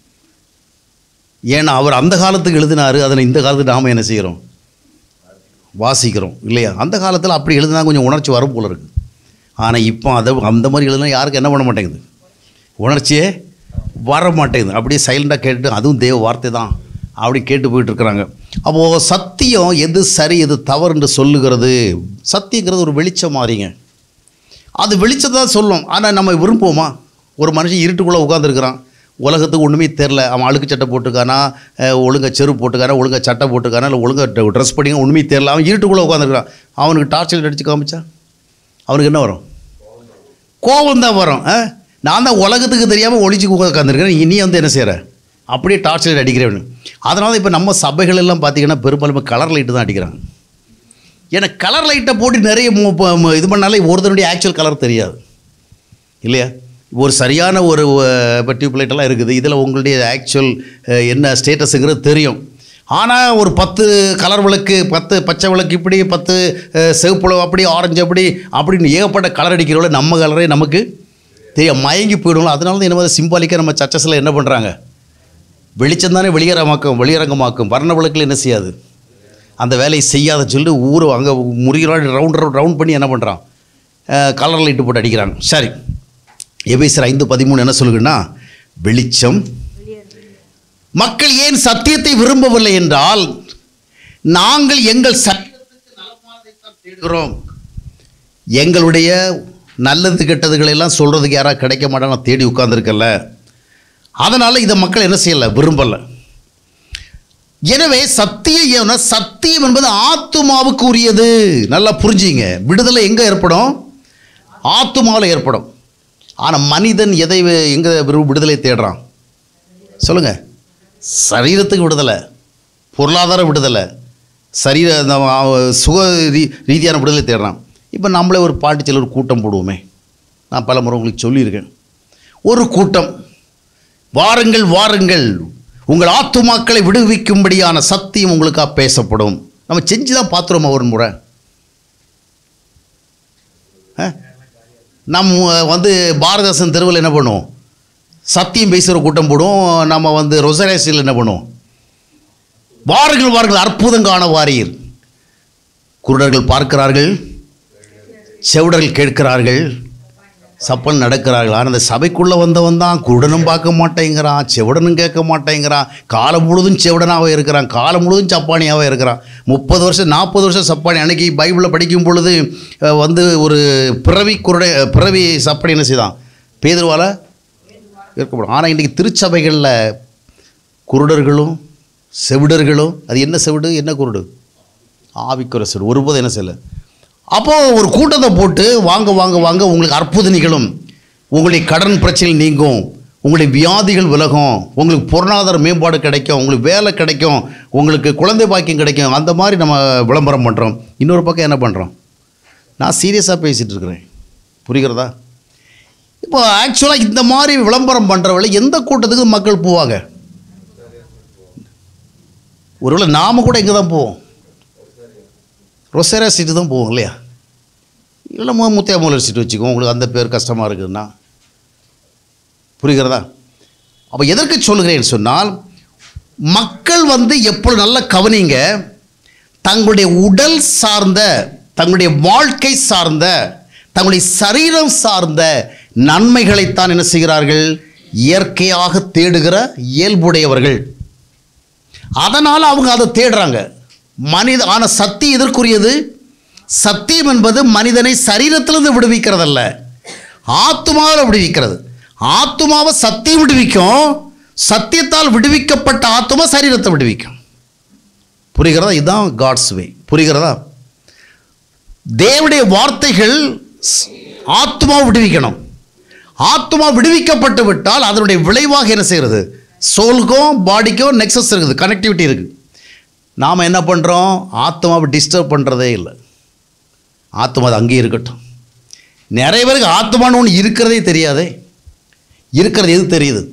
ஏன்னா அவர் அந்த காலத்துக்கு எழுதினாரு அதில் இந்த காலத்துக்கு நாம் என்ன செய்கிறோம் வாசிக்கிறோம் இல்லையா அந்த காலத்தில் அப்படி எழுதினா கொஞ்சம் உணர்ச்சி வரும் போல இருக்குது ஆனால் இப்போ அதை அந்த மாதிரி எழுதுனா யாருக்கும் என்ன பண்ண மாட்டேங்குது உணர்ச்சியே வர மாட்டேங்குது அப்படியே சைலண்டாக கேட்டு அதுவும் தேவ வார்த்தை தான் அப்படி கேட்டு போயிட்டு இருக்கிறாங்க அப்போது சத்தியம் எது சரி எது தவறுன்னு சொல்லுகிறது சத்தியங்கிறது ஒரு வெளிச்சம் மாறிங்க அது வெளிச்சத்தை தான் சொல்லும் ஆனால் நம்ம விரும்புவோமா ஒரு மனுஷன் இருட்டுக்குள்ளே உட்காந்துருக்கிறான் உலகத்துக்கு ஒன்றுமே தெரில அவன் அழுக்கு சட்டை போட்டுக்கானா அஹ், ஒழுங்கா செருப்பு போட்டுக்கானா ஒழுங்கா சட்டை போட்டுக்கானா இல்லை ஒழுங்கா ட்ரெஸ் பண்ணி ஒன்றுமே தெரில அவன் இருட்டுக்குள்ளே உட்காந்துருக்கான் அவனுக்கு டார்ச்சர் அடித்து காமிச்சா அவனுக்கு என்ன வரும் கோபம் தான் வரும் ஆ? நான் தான் உலகத்துக்கு தெரியாமல் ஒளிச்சு உட்காந்துருக்கிறேன் இனி வந்து என்ன செய்கிற அப்படியே டார்ச்சர் அடிக்கிறவன் அதனால இப்போ நம்ம சபைகள் எல்லாம் பார்த்தீங்கன்னா பெரும்பாலும் கலர் லைட்டு தான் அடிக்கிறாங்க ஏன்னா கலர் லைட்டை போட்டு நிறைய மு- ப- மு- இது பண்ணாலே ஒருத்தனுடைய ஆக்சுவல் கலர் தெரியாது இல்லையா ஒரு சரியான ஒரு அஹ், இப்போ டியூப் லைட்டெல்லாம் இருக்குது இதில் உங்களுடைய ஆக்சுவல் என்ன ஸ்டேட்டஸுங்கிறது தெரியும் ஆனால் ஒரு பத்து கலர் விளக்கு பத்து பச்சை விளக்கு இப்படி பத்து அஹ், சிவப்பு விளக்கு அப்படி ஆரஞ்சு அப்படி அப்படின்னு ஏகப்பட்ட கலர் அடிக்கிறவள நம்ம கலரே நமக்கு தெரியும் மயங்கி போயிடுவோம் அதனால தான் என்ன சிம்பாலிக்காக நம்ம சர்ச்சஸில் என்ன பண்ணுறாங்க வெளிச்சம் தானே வெளியரமாக்கும் வெளியரங்கமாக்கும் வர்ண விளக்கில் என்ன செய்யாது அந்த வேலையை செய்யாத சொல்லி ஊர் அங்கே முறிகிறான் ரவுண்ட் ரவுண்ட் ரவுண்ட் பண்ணி என்ன பண்ணுறான் கலர் லைட்டு போட்டு அடிக்கிறாங்க சரி எபேசர் ஐந்து பதிமூணு என்ன சொல்லுங்கன்னா வெளிச்சம் மக்கள் ஏன் சத்தியத்தை விரும்பவில்லை என்றால் நாங்கள் எங்கள் சத்தியத்துக்கு நலமானதைத்தான் தேடுகிறோம் எங்களுடைய நல்லது கெட்டதுகளை எல்லாம் சொல்கிறதுக்கு யாராவது கிடைக்க மாட்டாங்க தேடி உட்கார்ந்துருக்கல அதனால் இதை மக்கள் என்ன செய்யலை விரும்பலை எனவே சத்தியம் ஏன்னா சத்தியம் என்பது ஆத்துமாவுக்கு உரியது நல்லா புரிஞ்சுங்க விடுதலை எங்கே ஏற்படும் ஆத்துமாவில் ஏற்படும் ஆனால் மனிதன் எதை எங்கே விடுதலை தேடுறான் சொல்லுங்கள் சரீரத்துக்கு விடுதலை பொருளாதார விடுதலை சரீர இந்த ஆ- சுக ரீ ரீதியான விடுதலை தேடுறான் இப்போ நம்மளே ஒரு பாட்டு ஒரு கூட்டம் போடுவோமே நான் பல முறை உங்களுக்கு சொல்லியிருக்கேன் ஒரு கூட்டம் வாருங்கள் வாருங்கள் உங்கள் ஆத்துமாக்களை விடுவிக்கும்படியான சத்தியம் உங்களுக்காக பேசப்படும் நம்ம செஞ்சு தான் பார்த்துருவோமா ஒரு முறை ஆ? நம்ம வந்து பாரதாசன் தெருவில் என்ன பண்ணுவோம் சத்தியம் பேசுகிற கூட்டம் போடுவோம் நம்ம வந்து ரொசரேசியில் என்ன பண்ணுவோம் வாருங்கள் வாருங்கள் அற்புதம் காண வாரீர் குருடர்கள் பார்க்கிறார்கள் செவிடர்கள் கேட்கிறார்கள் சப்பன் நடக்கிறார்கள் ஆனால் அந்த சபைக்குள்ளே வந்தவன் தான் குருடனும் பார்க்க மாட்டேங்கிறான் செவிடனும் கேட்க மாட்டேங்கிறான் காலம் முழுதும் செவிடனாகவே இருக்கிறான் காலம் முழுதும் சப்பானியாகவே இருக்கிறான் முப்பது வருஷம் நாற்பது வருஷம் சப்பானி அன்னைக்கு பைபிளில் படிக்கும் பொழுது அஹ், வந்து ஒரு பிறவி குருடை பிறவி சப்பானி என்ன செய்தான் பேதுருவால் இருக்கப்படும் ஆனால் இன்றைக்கி திருச்சபைகளில் குருடர்களும் செவிடர்களும் அது என்ன செவிடு என்ன குருடு ஆவிக்குற செவிடு ஒருபோதும் என்ன செய்யலை அப்போது ஒரு கூட்டத்தை போட்டு வாங்க வாங்க வாங்க உங்களுக்கு அற்புதம் நிகழும் உங்களுடைய கடன் பிரச்சனை நீங்கும் உங்களுடைய வியாதிகள் விலகும் உங்களுக்கு பொருளாதார மேம்பாடு கிடைக்கும் உங்களுக்கு வேலை கிடைக்கும் உங்களுக்கு குழந்தை பாக்கியம் கிடைக்கும் அந்த மாதிரி நம்ம விளம்பரம் பண்ணுறோம் இன்னொரு பக்கம் என்ன பண்ணுறோம் நான் சீரியஸாக பேசிகிட்டு இருக்கிறேன் புரிகிறதா இப்போ ஆக்சுவலாக இந்த மாதிரி விளம்பரம் பண்ணுறவளை எந்த கூட்டத்துக்கு மக்கள் போவாங்க ஒருவேளை நாம் கூட இங்கே தான் போவோம் ரொசேரா சீட்டு தான் போவோம் இல்லையா இல்லை மு முத்தியாமூலர் சீட்டு வச்சுக்கோ உங்களுக்கு அந்த பேர் கஷ்டமாக இருக்குதுன்னா புரிகிறதா அப்போ எதற்கு சொல்கிறேன் சொன்னால் மக்கள் வந்து எப்பொழுது நல்லா கவனிங்க தங்களுடைய உடல் சார்ந்த தங்களுடைய வாழ்க்கை சார்ந்த தங்களுடைய சரீரம் சார்ந்த நன்மைகளைத்தான் என்ன செய்கிறார்கள் இயற்கையாக தேடுகிற இயல்புடையவர்கள் அதனால் அவங்க அதை தேடுறாங்க மனித ஆனால் சத்தியம் எதற்குரியது சத்தியம் என்பது மனிதனை சரீரத்திலிருந்து விடுவிக்கிறதல்ல ஆத்துமாவில் விடுவிக்கிறது ஆத்துமாவை சத்தியம் விடுவிக்கும் சத்தியத்தால் விடுவிக்கப்பட்ட ஆத்துமா சரீரத்தை விடுவிக்கும் புரிகிறதா இதுதான் காட்ஸ் வே புரிகிறதா தேவனுடைய வார்த்தைகள் ஸ்- ஆத்துமாவை விடுவிக்கணும் ஆத்துமா விடுவிக்கப்பட்டு விட்டால் அதனுடைய விளைவாக என்ன செய்கிறது சோல்க்கும் பாடிக்கும் நெக்ஸஸ் இருக்குது கனெக்டிவிட்டி இருக்குது நாம் என்ன பண்ணுறோம் ஆத்மாவை டிஸ்டர்ப் பண்ணுறதே இல்லை ஆத்மா அது அங்கேயே இருக்கட்டும் நிறைய பேருக்கு ஆத்மான்னு ஒன்று இருக்கிறதே தெரியாதே இருக்கிறது எது தெரியுது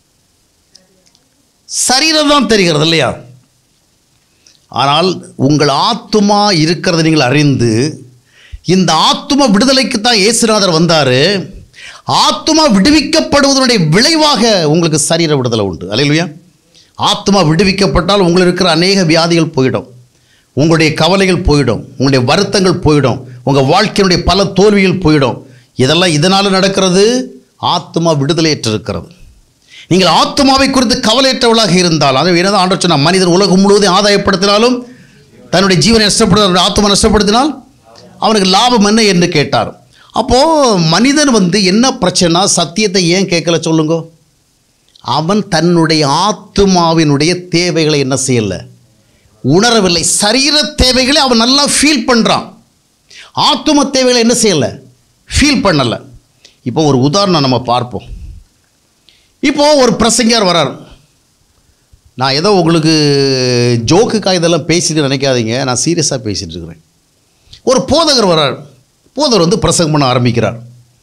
சரீரம் தான் தெரிகிறது இல்லையா ஆனால் உங்கள் ஆத்துமா இருக்கிறதை நீங்கள் அறிந்து இந்த ஆத்தும விடுதலைக்கு தான் இயேசுநாதர் வந்தார் ஆத்துமா விடுவிக்கப்படுவதனுடைய விளைவாக உங்களுக்கு சரீர விடுதலை உண்டு அல்லையா ஆத்துமா விடுவிக்கப்பட்டால் உங்களுக்கு இருக்கிற அநேக வியாதிகள் போயிடும் உங்களுடைய கவலைகள் போயிடும் உங்களுடைய வருத்தங்கள் போயிடும் உங்கள் வாழ்க்கையினுடைய பல தோல்விகள் போயிடும் இதெல்லாம் இதனால் நடக்கிறது ஆத்மா விடுதலையற்றிருக்கிறது நீங்கள் ஆத்மாவை குறித்து கவலையற்றவளாக இருந்தால் அது என்னதான் ஆண்டவர் சொன்னார் மனிதன் உலகம் முழுவதும் ஆதாயப்படுத்தினாலும் தன்னுடைய ஜீவனை நஷ்டப்படுத்த ஆத்மா நஷ்டப்படுத்தினால் அவனுக்கு லாபம் என்ன என்று கேட்டார் அப்போது மனிதன் வந்து என்ன பிரச்சனை சத்தியத்தை ஏன் கேட்கல சொல்லுங்க அவன் தன்னுடைய ஆத்மாவினுடைய தேவைகளை என்ன செய்யலை உணரவில்லை சரீர தேவைகளை அவன் நல்லா ஃபீல் பண்ணுறான் ஆத்தும தேவைகளை என்ன செய்யலை ஃபீல் பண்ணலை இப்போ ஒரு உதாரணம் நம்ம பார்ப்போம் இப்போ ஒரு பிரசங்கர் வரார் நான் ஏதோ உங்களுக்கு ஜோக்குக்காக இதெல்லாம் பேசிட்டு நினைக்காதீங்க நான் சீரியஸாக பேசிட்டு இருக்கிறேன் ஒரு போதகர் வரார் போதகர் வந்து பிரசங்கம் பண்ண ஆரம்பிக்கிறார்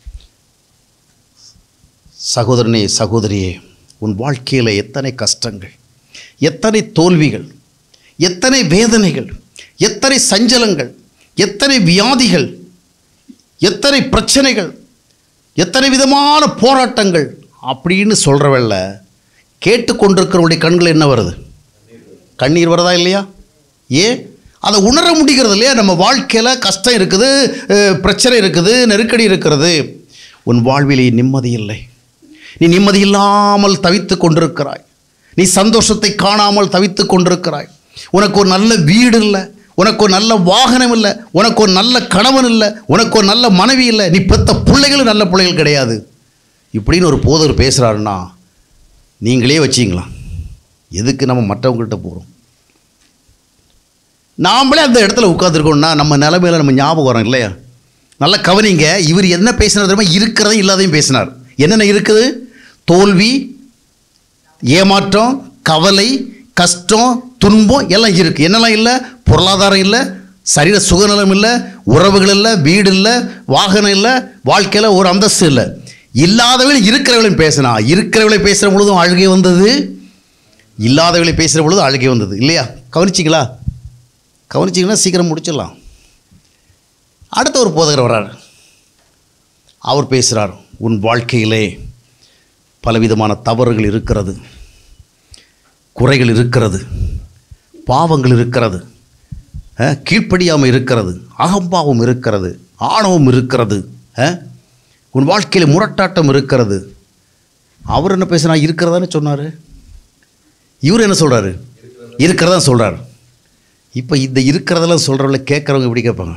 சகோதரனே சகோதரியே உன் வாழ்க்கையில் எத்தனை கஷ்டங்கள் எத்தனை தோல்விகள் எத்தனை வேதனைகள் எத்தனை சஞ்சலங்கள் எத்தனை வியாதிகள் எத்தனை பிரச்சனைகள் எத்தனை விதமான போராட்டங்கள் அப்படின்னு சொல்கிறவல்ல கேட்டுக்கொண்டிருக்கிறவருடைய கண்கள் என்ன வருது கண்ணீர் வருதா இல்லையா ஏன் அதை உணர முடிகிறது இல்லையா நம்ம வாழ்க்கையில் கஷ்டம் இருக்குது அஹ், பிரச்சனை இருக்குது நெருக்கடி இருக்கிறது உன் வாழ்விலே நிம்மதி இல்லை நீ நிம்மதி இல்லாமல் தவித்து கொண்டிருக்கிறாய் நீ சந்தோஷத்தை காணாமல் தவித்து கொண்டிருக்கிறாய் உனக்கு ஒரு நல்ல வீடு இல்லை உனக்கு ஒரு நல்ல வாகனம் இல்லை உனக்கு ஒரு நல்ல கணவன் இல்லை உனக்கு ஒரு நல்ல மனைவி இல்லை நீ பெத்த பிள்ளைகளும் நல்ல பிள்ளைகள் கிடையாது இப்படின்னு ஒரு போதர் பேசுகிறாருன்னா நீங்களே வச்சிங்களா எதுக்கு நம்ம மற்றவங்கள்ட்ட போகிறோம் நாமளே அந்த இடத்துல உட்காந்துருக்கோம்னா நம்ம நிலைமையில நம்ம ஞாபகம் வரோம் இல்லையா நல்லா கவனிங்க இவர் என்ன பேசினார் தெரியுமா இருக்கிறதையும் இல்லாதையும் பேசினார் என்னென்ன இருக்குது தோல்வி ஏமாற்றம் கவலை கஷ்டம் துன்பம் எல்லாம் இருக்குது என்னெல்லாம் இல்லை பொருளாதாரம் இல்லை சரீர சுகநலம் இல்லை உறவுகள் இல்லை வீடு இல்லை வாகனம் இல்லை வாழ்க்கையில் ஒரு அந்தஸ்து இல்லை இல்லாதவர்கள் இருக்கிறவங்களையும் பேசினா இருக்கிறவங்களை பேசுகிற பொழுதும் அழுகை வந்தது இல்லாதவர்களை பேசுகிற பொழுது அழுகை வந்தது இல்லையா கவனிச்சிங்களா கவனிச்சிங்கன்னா சீக்கிரம் முடிச்சிடலாம் அடுத்த ஒரு போதகர் வர்றார் அவர் பேசுகிறார் உன் வாழ்க்கையிலே பலவிதமான தவறுகள் இருக்கிறது குறைகள் இருக்கிறது பாவங்கள் இருக்கிறது அஹ், கீழ்ப்படியாமல் இருக்கிறது அகம்பாவம் இருக்கிறது ஆணவம் இருக்கிறது அஹ், உன் வாழ்க்கையில் முரட்டாட்டம் இருக்கிறது அவர் என்ன பேசுனா இருக்கிறதான்னு சொன்னார் இவர் என்ன சொல்கிறாரு இருக்கிறதா சொல்கிறார் இப்போ இந்த இருக்கிறதெல்லாம் சொல்கிறவங்கள கேட்குறவங்க எப்படி கேட்பாங்க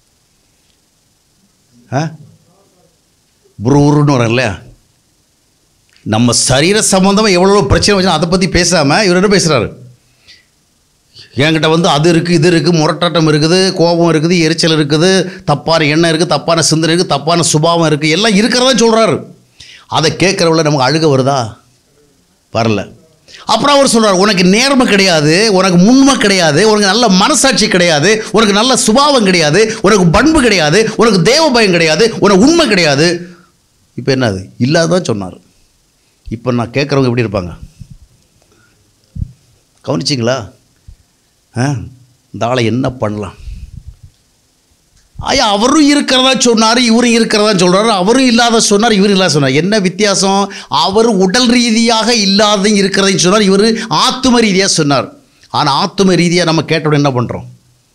ஆ புருன்னு வரும் இல்லையா நம்ம சரீர சம்பந்தமாக எவ்வளோ பிரச்சனை வச்சா அதை பற்றி பேசாமல் இவர் என்ன பேசுகிறாரு என்கிட்ட வந்து அது இருக்குது இது இருக்குது முரட்டாட்டம் இருக்குது கோபம் இருக்குது எரிச்சல் இருக்குது தப்பான எண்ணம் இருக்குது தப்பான சிந்தனை இருக்குது தப்பான சுபாவம் இருக்குது எல்லாம் இருக்கிறதா சொல்கிறாரு அதை கேட்குறவங்கள நமக்கு அழுக வருதா வரல அப்புறம் அவர் சொல்றார் உனக்கு நேர்மை கிடையாது உனக்கு முன்மை கிடையாது உனக்கு நல்ல மனசாட்சி கிடையாது உனக்கு நல்ல சுபாவம் கிடையாது உனக்கு பண்பு கிடையாது உனக்கு தேவ பயம் கிடையாது உனக்கு உண்மை கிடையாது இப்போ என்னது இல்லாதான் சொன்னார் இப்போ நான் கேட்குறவங்க எப்படி இருப்பாங்க கவனிச்சிங்களா ஆ இந்த ஆளை என்ன பண்ணலாம் ஐயா அவரும் இருக்கிறதா சொன்னார் இவரும் இருக்கிறதா சொல்றாரு அவரும் இல்லாத சொன்னார் இவரும் இல்லாத சொன்னார் என்ன வித்தியாசம் அவர் உடல் ரீதியாக இல்லாத இருக்கிறதையும் சொன்னார் இவர் ஆத்தும ரீதியாக சொன்னார் ஆனால் ஆத்தும ரீதியாக நம்ம கேட்டோட என்ன பண்ணுறோம்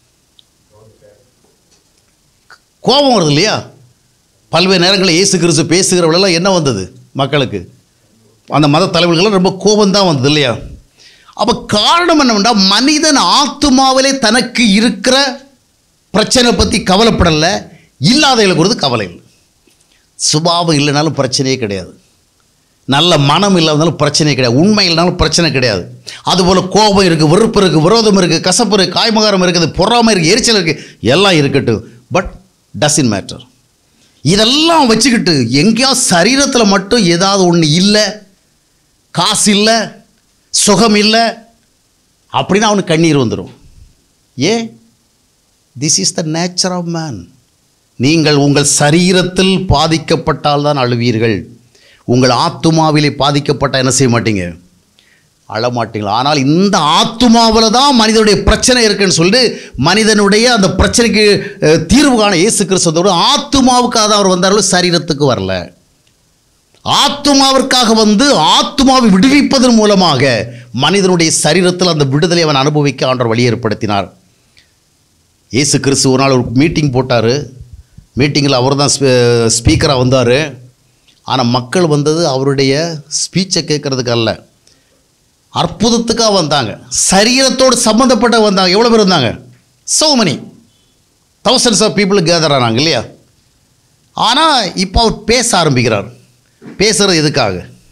கோபம் வருது இல்லையா பல்வேறு நேரங்களில் இயேசு கிறிஸ்து பேசுகிறவளெல்லாம் என்ன வந்தது மக்களுக்கு அந்த மத தலைவர்கள்லாம் ரொம்ப கோபம் தான் வந்தது இல்லையா அப்போ காரணம் என்னவென்றா மனிதன் ஆத்துமாவிலே தனக்கு இருக்கிற பிரச்சனை பற்றி கவலைப்படலை இல்லாதவங்களை குறித்து கவலை இல்லை சுபாவம் இல்லைனாலும் பிரச்சனையே கிடையாது நல்ல மனம் இல்லாதனாலும் பிரச்சனை கிடையாது உண்மை இல்லைனாலும் பிரச்சனை கிடையாது அதுபோல் கோபம் இருக்குது வெறுப்பு இருக்குது விரோதம் இருக்குது கசப்பு இருக்குது காய்மகாரம் இருக்குது பொறாமை இருக்குது எரிச்சல் இருக்குது எல்லாம் இருக்கட்டும் பட் டசின் மேட்டர் இதெல்லாம் வச்சுக்கிட்டு எங்கேயா சரீரத்தில் மட்டும் ஏதாவது ஒன்று இல்லை காசு இல்லை சுகம் இல்லை அப்படின்னா அவனுக்கு கண்ணீர் வந்துடும் ஏன் this is the nature of man நீங்கள் உங்கள் சரீரத்தில் பாதிக்கப்பட்டால் தான் அழுவீர்கள் உங்கள் ஆத்துமாவிலே பாதிக்கப்பட்டால் என்ன செய்ய மாட்டீங்க அழமாட்டீங்களா ஆனால் இந்த ஆத்துமாவில் தான் மனிதனுடைய பிரச்சனை இருக்குன்னு சொல்லிட்டு மனிதனுடைய அந்த பிரச்சனைக்கு அஹ், தீர்வு காண இயேசு கிறிஸ்துவோட ஆத்துமாவுக்காக தான் அவர் வந்தார்கள் சரீரத்துக்கு வரல ஆத்துமாவிற்காக வந்து ஆத்துமாவை விடுவிப்பதன் மூலமாக மனிதனுடைய சரீரத்தில் அந்த விடுதலை அவன் அனுபவிக்க ஆண்டவர் வழி ஏற்படுத்தினார் இயேசு கிறிஸ்து ஒரு நாள் ஒரு மீட்டிங் போட்டார் மீட்டிங்கில் அவர் தான் ஸ்பீக்கராக வந்தார் ஆனால் மக்கள் வந்தது அவருடைய ஸ்பீச்சை கேட்குறதுக்கு அல்ல அற்புதத்துக்காக வந்தாங்க சரீரத்தோடு சம்மந்தப்பட்ட வந்தாங்க எவ்வளோ பேர் வந்தாங்க so many thousands of people gather ஆனாங்க இல்லையா ஆனால் இப்போ அவர் பேச ஆரம்பிக்கிறார் பேசுகிறது எதுக்காக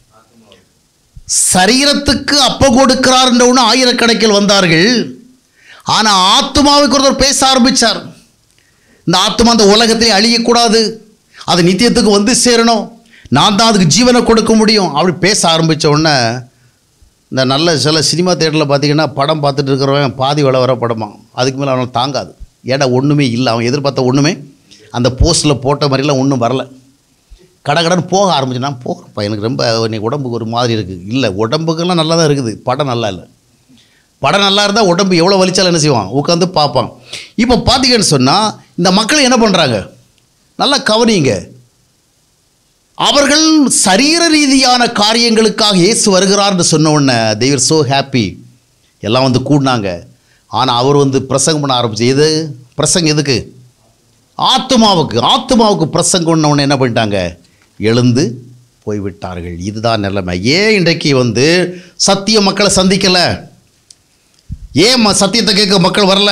சரீரத்துக்கு அப்ப கொடுக்கிறார் என்ற ஒன்று ஆயிரக்கணக்கில் வந்தார்கள் ஆனால் ஆத்மாவுக்கு ஒருத்தர் பேச ஆரம்பித்தார் இந்த ஆத்மா அந்த உலகத்திலே அழியக்கூடாது அது நித்தியத்துக்கு வந்து சேரணும் நான் தான் அதுக்கு ஜீவனை கொடுக்க முடியும் அப்படி பேச ஆரம்பித்த உடனே இந்த நல்ல சில சினிமா தேட்டரில் பார்த்தீங்கன்னா படம் பார்த்துட்டு இருக்கிறவன் பாதி விலை வர படமா அதுக்கு மேலே அவனால் தாங்காது ஏடா ஒன்றுமே இல்லை அவன் எதிர்பார்த்த ஒன்றுமே அந்த போஸ்ட்டில் போட்ட மாதிரிலாம் ஒன்றும் வரல கடகடன்னு போக ஆரம்பிச்சு நான் போகிறப்பா எனக்கு ரொம்ப இன்னைக்கு உடம்புக்கு ஒரு மாதிரி இருக்குது இல்லை உடம்புக்கெல்லாம் நல்லா தான் இருக்குது படம் நல்லா இல்லை படம் நல்லா இருந்தால் உடம்பு எவ்வளோ வலிச்சாலும் என்ன செய்வான் உட்காந்து பார்ப்பான் இப்போ பார்த்தீங்கன்னு சொன்னால் இந்த மக்கள் என்ன பண்ணுறாங்க நல்லா கவனிங்க அவர்கள் சரீர ரீதியான காரியங்களுக்காக இயேசு வருகிறார்னு சொன்ன உடனே தேவர் ஸோ ஹாப்பி எல்லாம் வந்து கூடினாங்க ஆனால் அவர் வந்து பிரசங்கம் பண்ண ஆரம்பிச்சு எது பிரசங்கம் எதுக்கு ஆத்மாவுக்கு ஆத்மாவுக்கு பிரசங்கம் பண்ண உடனே என்ன பண்ணிட்டாங்க எழுந்து போய்விட்டார்கள் இதுதான் நிலைமை ஏன் இன்றைக்கு வந்து சத்திய மக்களை சந்திக்கலை ஏன் ம- சத்தியத்தை கேட்க மக்கள் வரல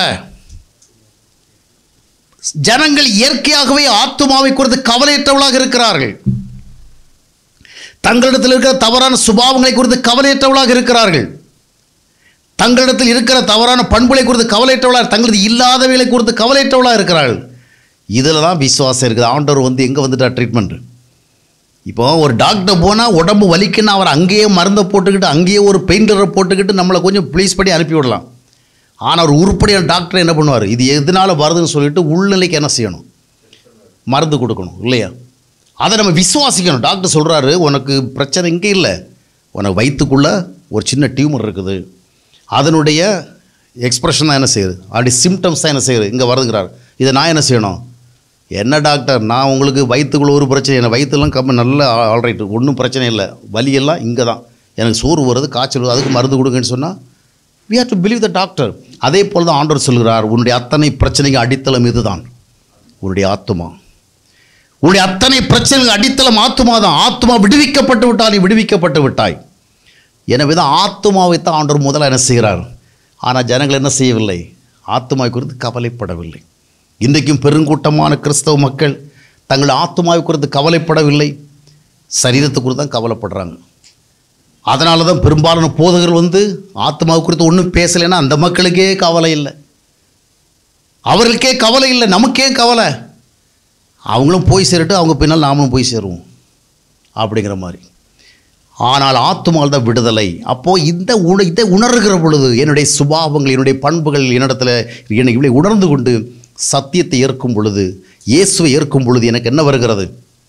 ஜனங்கள் இயற்கையாகவே ஆத்மாவை குறித்து கவலையற்றவளாக இருக்கிறார்கள் தங்களிடத்தில் இருக்கிற தவறான சுபாவங்களை குறித்து கவலையற்றவளாக இருக்கிறார்கள் தங்களிடத்தில் இருக்கிற தவறான பண்புகளை குறித்து கவலையற்றவளாக தங்களது இல்லாதவைகளை குறித்து கவலையற்றவளாக இருக்கிறார்கள் இதில் தான் விசுவாசம் இருக்குது ஆண்டவர் வந்து எங்கே வந்துட்டார் ட்ரீட்மெண்ட் இப்போ ஒரு டாக்டர் போனால் உடம்பு வலிக்குன்னு அவர் அங்கேயே மருந்தை போட்டுக்கிட்டு அங்கேயே ஒரு பெயிண்டரை போட்டுக்கிட்டு நம்மளை கொஞ்சம் ப்ளீஸ் பண்ணி அனுப்பி விடலாம் ஆனால் ஒரு உருப்படியான டாக்டர் என்ன பண்ணுவார் இது எதனால் வருதுன்னு சொல்லிட்டு உள்நிலைக்கு என்ன செய்யணும் மருந்து கொடுக்கணும் இல்லையா அதை நம்ம விசுவாசிக்கணும் டாக்டர் சொல்கிறாரு உனக்கு பிரச்சனை இங்கே இல்லை உனக்கு வயிற்றுக்குள்ளே ஒரு சின்ன டியூமர் இருக்குது அதனுடைய எக்ஸ்பிரஷன் தான் என்ன செய்யுது அப்படி சிம்டம்ஸ் தான் என்ன செய்யுது இங்கே வருதுங்கிறார் இதை நான் என்ன செய்யணும் என்ன டாக்டர் நான் உங்களுக்கு வயிற்றுக்குள்ள ஒரு பிரச்சனை இல்லை வயிற்றுலாம் கம்மி நல்ல ஆல்ரைட் ஒன்றும் பிரச்சனை இல்லை வலியெல்லாம் இங்கே தான் எனக்கு சோறு வருது காய்ச்சல் வருது அதுக்கு மருந்து கொடுங்கன்னு சொன்னால் we have to believe the doctor அதே போல் தான் ஆண்டவர் சொல்கிறார் உன்னுடைய அத்தனை பிரச்சனைக்கு அடித்தளம் இதுதான் உன்னுடைய ஆத்துமா உன்னுடைய அத்தனை பிரச்சனைகள் அடித்தளம் ஆத்துமா தான் ஆத்துமா விடுவிக்கப்பட்டு விட்டால் நீ விடுவிக்கப்பட்டு விட்டாய் எனவே தான் ஆத்துமாவை தான் ஆண்டவர் முதல்ல என்ன செய்கிறார் ஆனால் ஜனங்கள் என்ன செய்யவில்லை ஆத்துமாவை குறித்து கவலைப்படவில்லை இன்றைக்கும் பெருங்கூட்டமான கிறிஸ்தவ மக்கள் தங்கள் ஆத்துமாவை குறித்து கவலைப்படவில்லை சரீரத்தை குறித்து தான் கவலைப்படுறாங்க அதனால தான் பெரும்பாலான போதகர்கள் வந்து ஆத்மாவை குறித்து ஒன்றும் பேசலைன்னா அந்த மக்களுக்கே கவலை இல்லை அவர்களுக்கே கவலை இல்லை நமக்கே கவலை அவங்களும் போய் சேரட்டும் அவங்க பின்னால் நாமளும் போய் சேருவோம் அப்படிங்கிற மாதிரி ஆனால் ஆத்துமால் தான் விடுதலை அப்போது இந்த உண இதை உணர்கிற பொழுது என்னுடைய சுபாவங்கள் என்னுடைய பண்புகள் என்னிடத்துல என்னை இவளை உணர்ந்து கொண்டு சத்தியத்தை ஏற்கும் பொழுது இயேசுவை ஏற்கும் பொழுது எனக்கு என்ன வருகிறது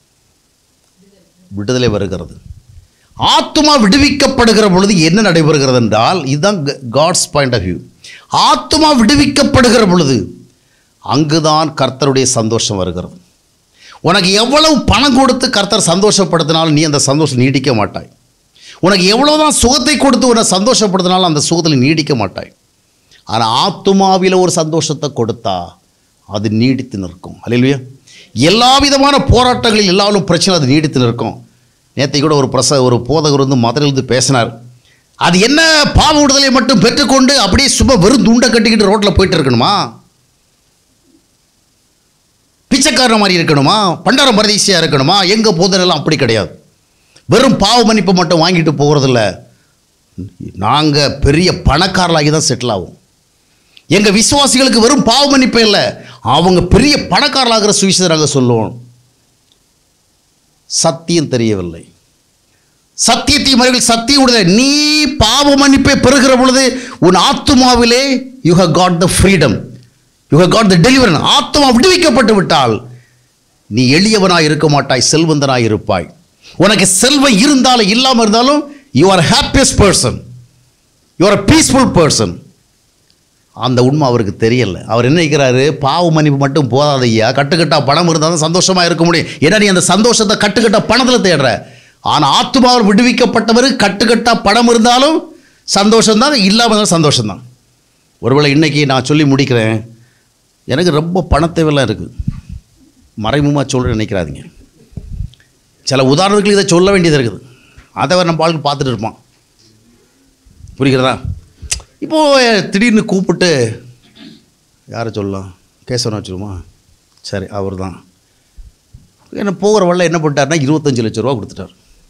விடுதலை வருகிறது ஆத்துமா விடுவிக்கப்படுகிற பொழுது என்ன நடைபெறுகிறது என்றால் இதுதான் காட்ஸ் பாயிண்ட் ஆஃப் வியூ ஆத்துமா விடுவிக்கப்படுகிற பொழுது அங்குதான் கர்த்தருடைய சந்தோஷம் வருகிறது உனக்கு எவ்வளவு பணம் கொடுத்து கர்த்தர் சந்தோஷப்படுத்தினாலும் நீ அந்த சந்தோஷம் நீடிக்க மாட்டாய் உனக்கு எவ்வளவுதான் சுகத்தை கொடுத்து உன்னை சந்தோஷப்படுத்தினாலும் அந்த சுகத்தில் நீடிக்க மாட்டாய் ஆனால் ஆத்துமாவில் ஒரு சந்தோஷத்தை கொடுத்தா அது நீடித்து நிற்கும் அல்லையா எல்லா விதமான போராட்டங்களில் எல்லாரும் பிரச்சனை அது நீடித்து நிற்கும் நேற்றை கூட ஒரு பிரச ஒரு போதகர் வந்து மதுரையிலிருந்து பேசினார் அது என்ன பாவ விடுதலை மட்டும் பெற்றுக்கொண்டு அப்படியே சும்மா வெறும் துண்டை கட்டிக்கிட்டு ரோட்டில் போயிட்டு இருக்கணுமா பிச்சைக்காரன் மாதிரி இருக்கணுமா பண்டார பரதேசியாக இருக்கணுமா எங்கே போதனெல்லாம் அப்படி கிடையாது வெறும் பாவ மன்னிப்பு மட்டும் வாங்கிட்டு போகிறதில்ல நாங்கள் பெரிய பணக்காரலாகி தான் செட்டில் ஆகும் எங்கள் விசுவாசிகளுக்கு வெறும் பாவ மன்னிப்பு இல்லை அவங்க பெரிய பணக்காரலாகிற சுவிசேஷம் நாங்கள் சொல்லுவோம் சத்தியம் தெரியவில்லை சத்தியத்தை மறுகள் சத்தியம் விடுதலை நீ பாவ மன்னிப்பை பெறுகிற பொழுது உன் ஆத்துமாவிலே you have got the freedom you have got the deliverance ஆத்மா விடுவிக்கப்பட்டு விட்டால் நீ எளியவனாய் இருக்க மாட்டாய் செல்வந்தனாய் இருப்பாய் உனக்கு செல்வம் இருந்தாலும் இல்லாமல் இருந்தாலும் you are happiest person you are peaceful person அந்த உண்மை அவருக்கு தெரியல அவர் என்ன நினைக்கிறாரு பாவ மன்னிப்பு மட்டும் போதாது ஐயா கட்டுக்கட்டா பணம் இருந்தால் தான் சந்தோஷமாக இருக்க முடியும் ஏன்னா நீ அந்த சந்தோஷத்தை கட்டுக்கட்டா பணத்தில் தேடுற ஆனால் ஆத்மாவில் விடுவிக்கப்பட்டவர் கட்டுக்கட்டா பணம் இருந்தாலும் சந்தோஷம்தான் இல்லாமல் இருந்தாலும் சந்தோஷம்தான் ஒருவேளை இன்னைக்கு நான் சொல்லி முடிக்கிறேன் எனக்கு ரொம்ப பண தேவையெல்லாம் இருக்குது மறைமுகமாக சொல்கிறேன்னு நினைக்கிறாதீங்க சில உதாரணத்துக்கு இதை சொல்ல வேண்டியது இருக்குது அதை அவர் நம்ம ஆளுக்கு பார்த்துட்டு இருப்பான் புரிகிறதா இப்போது திடீர்னு கூப்பிட்டு யாரை சொல்லலாம் கேசவனை வச்சுருமா சரி அவர் தான் என்ன போகிற வழில என்ன பண்ணிட்டாருன்னா இருபத்தஞ்சு லட்ச ரூபா கொடுத்துட்டார்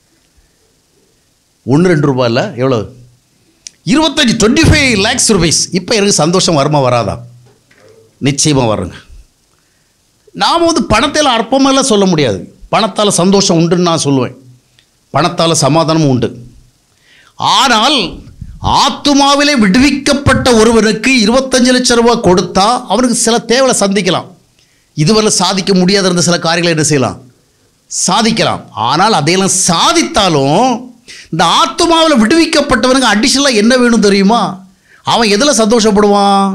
ஒன்று ரெண்டு ரூபா இல்லை எவ்வளோ இருபத்தஞ்சி டுவெண்ட்டி ஃபைவ் லேக்ஸ் ருபீஸ் இப்போ எனக்கு சந்தோஷம் வருமா வராதா நிச்சயமாக வருங்க நாம் வந்து பணத்தில் அற்பமெல்லாம் சொல்ல முடியாது பணத்தால் சந்தோஷம் உண்டுன்னு நான் சொல்லுவேன் பணத்தால் சமாதானமும் உண்டு ஆனால் ஆத்துமாவிலே விடுவிக்கப்பட்ட ஒருவனுக்கு இருபத்தஞ்சு லட்சம் ரூபாய் கொடுத்தா அவனுக்கு சில தேவையை சந்திக்கலாம் இதுவரை சாதிக்க முடியாத இருந்த சில காரியங்களை என்ன செய்யலாம் சாதிக்கலாம் ஆனால் அதையெல்லாம் சாதித்தாலும் இந்த ஆத்துமாவில் விடுவிக்கப்பட்டவனுக்கு அடிஷனலாக என்ன வேணும் தெரியுமா அவன் எதில் சந்தோஷப்படுவான்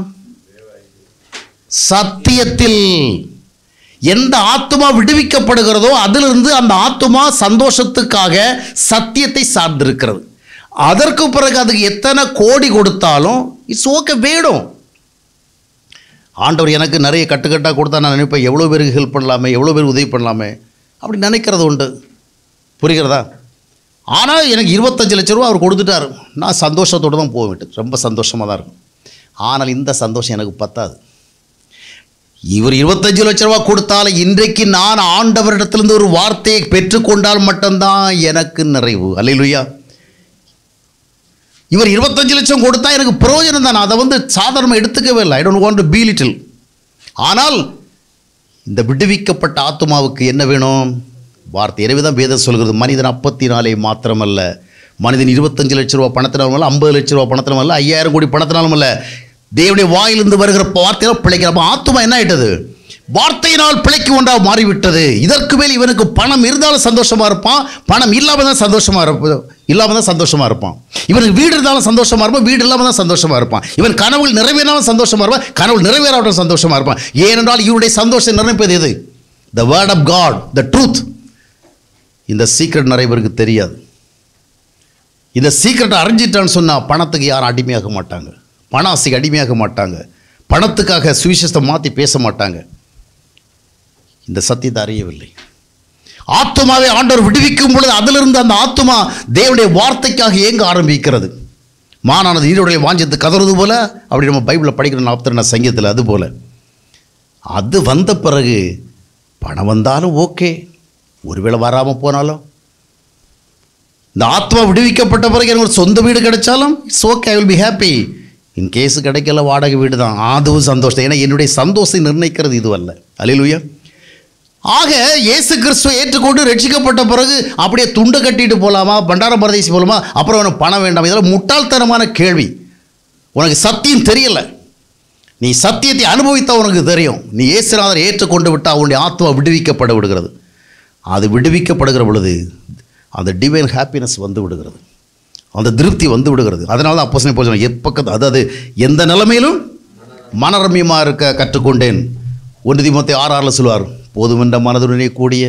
சத்தியத்தில் எந்த ஆத்துமா விடுவிக்கப்படுகிறதோ அதிலிருந்து அந்த ஆத்துமா சந்தோஷத்துக்காக சத்தியத்தை சார்ந்திருக்கிறது அதற்கு பிறகு அதுக்கு எத்தனை கோடி கொடுத்தாலும் இட்ஸ் ஓகே வேணும் ஆண்டவர் எனக்கு நிறைய கட்டுக்கட்டாக கொடுத்தா நான் நினைப்பேன் எவ்வளோ பேருக்கு ஹெல்ப் பண்ணலாமே எவ்வளோ பேருக்கு உதவி பண்ணலாமே அப்படி நினைக்கிறது உண்டு புரிகிறதா ஆனால் எனக்கு இருபத்தஞ்சு லட்ச ரூபா அவர் கொடுத்துட்டாரு நான் சந்தோஷத்தோடு தான் போவேன் ரொம்ப சந்தோஷமாக தான் இருக்கும் ஆனால் இந்த சந்தோஷம் எனக்கு பத்தாது இவர் இருபத்தஞ்சு லட்ச ரூபா கொடுத்தாலும் இன்றைக்கு நான் ஆண்டவரிடத்திலிருந்து ஒரு வார்த்தையை பெற்றுக்கொண்டால் மட்டும்தான் எனக்கு நிறைவு அல்லையா இவர் இருபத்தஞ்சு லட்சம் கொடுத்தா எனக்கு பிரயோஜனம் தான் அதை வந்து சாதாரணமாக எடுத்துக்கவே இல்லை I don't want to be little ஆனால் இந்த விடுவிக்கப்பட்ட ஆத்மாவுக்கு என்ன வேணும் வார்த்தை எனவே தான் வேதம் சொல்கிறது மனிதன் அப்பத்தினாலே மாத்திரமல்ல மனிதன் இருபத்தஞ்சு லட்ச ரூபா பணத்தினாலும் அல்ல ஐம்பது லட்ச ரூபா பணத்தினாலும் அல்ல ஐயாயிரம் கோடி பணத்தினாலும் அல்ல தேவனுடைய வாயிலிருந்து வருகிற வார்த்தையால் பிழைக்கிறப்ப ஆத்மா என்ன ஆயிட்டது வார்த்தையினால் பிழைக்கு ஒன்றா மாறிவிட்டது இதற்கு மேல் இவனுக்கு பணம் இருந்தாலும் சந்தோஷமா இருப்பான் பணம் இல்லாமல் தான் சந்தோஷமா இருப்ப இல்லாமல் தான் சந்தோஷமா இருப்பான் இவனுக்கு வீடு இருந்தாலும் சந்தோஷமா இருப்பான் வீடு இல்லாமல் தான் சந்தோஷமா இருப்பான் இவன் கனவுகள் நிறைவேறாமல் சந்தோஷமா இருப்பான் கனவுகள் நிறைவேறாவிட்டால் சந்தோஷமா இருப்பான் ஏனென்றால் இவருடைய சந்தோஷம் நிர்ணயிப்பது எது the word of God the truth இந்த சீக்ரெட் நிறைய பேருக்கு தெரியாது இந்த சீக்ரெட்டை அறிஞ்சிட்டான்னு சொன்னால் பணத்துக்கு யாரும் அடிமையாக மாட்டாங்க பண ஆசைக்கு அடிமையாக மாட்டாங்க பணத்துக்காக சுவிசேஷத்தை மாற்றி பேச மாட்டாங்க இந்த சத்தியத்தை அறியவில்லை ஆத்துமாவை ஆண்டவர் விடுவிக்கும் பொழுது அதிலிருந்து அந்த ஆத்துமா தேவனுடைய வார்த்தைக்காக ஏங்க ஆரம்பிக்கிறது மானானது நீருடைய வாஞ்சத்து கதறது போல அப்படி நம்ம பைபிளில் படிக்கிற நாற்பத்தி சங்கீதத்தில் அது போல அது வந்த பிறகு பணம் வந்தாலும் ஓகே ஒருவேளை வராமல் போனாலும் இந்த ஆத்மா விடுவிக்கப்பட்ட பிறகு எனக்கு ஒரு சொந்த வீடு கிடைச்சாலும் it's okay I will be happy in case கிடைக்கல வாடகை வீடு தான் அதுவும் சந்தோஷம் ஏன்னா என்னுடைய சந்தோஷத்தை நிர்ணயிக்கிறது இதுவல்ல அலிலுயா ஆக இயேசு கிறிஸ்துவை ஏற்றுக்கொண்டு ரட்சிக்கப்பட்ட பிறகு அப்படியே துண்டு கட்டிட்டு போகலாமா பண்டார பரதேசி போகலாமா அப்புறம் உனக்கு பணம் வேண்டாம் இதெல்லாம் முட்டாள்தனமான கேள்வி உனக்கு சத்தியம் தெரியல நீ சத்தியத்தை அனுபவித்தா உனக்கு தெரியும் நீ இயேசுநாதரை ஏற்றுக்கொண்டு விட்டால் உன்னுடைய ஆத்மா விடுவிக்கப்பட விடுகிறது அது விடுவிக்கப்படுகிற பொழுது அந்த டிவைன் ஹாப்பினஸ் வந்து விடுகிறது அந்த திருப்தி வந்து விடுகிறது அதனால தான் அப்போ போச்சு எப்பக்கம் அதாவது எந்த நிலைமையிலும் மனரம்யமாக இருக்க கற்றுக்கொண்டேன் ஒன்று திமுத்தி ஆறு ஆறில் சொல்லுவார் போதுமென்ற மனதுடனே கூடிய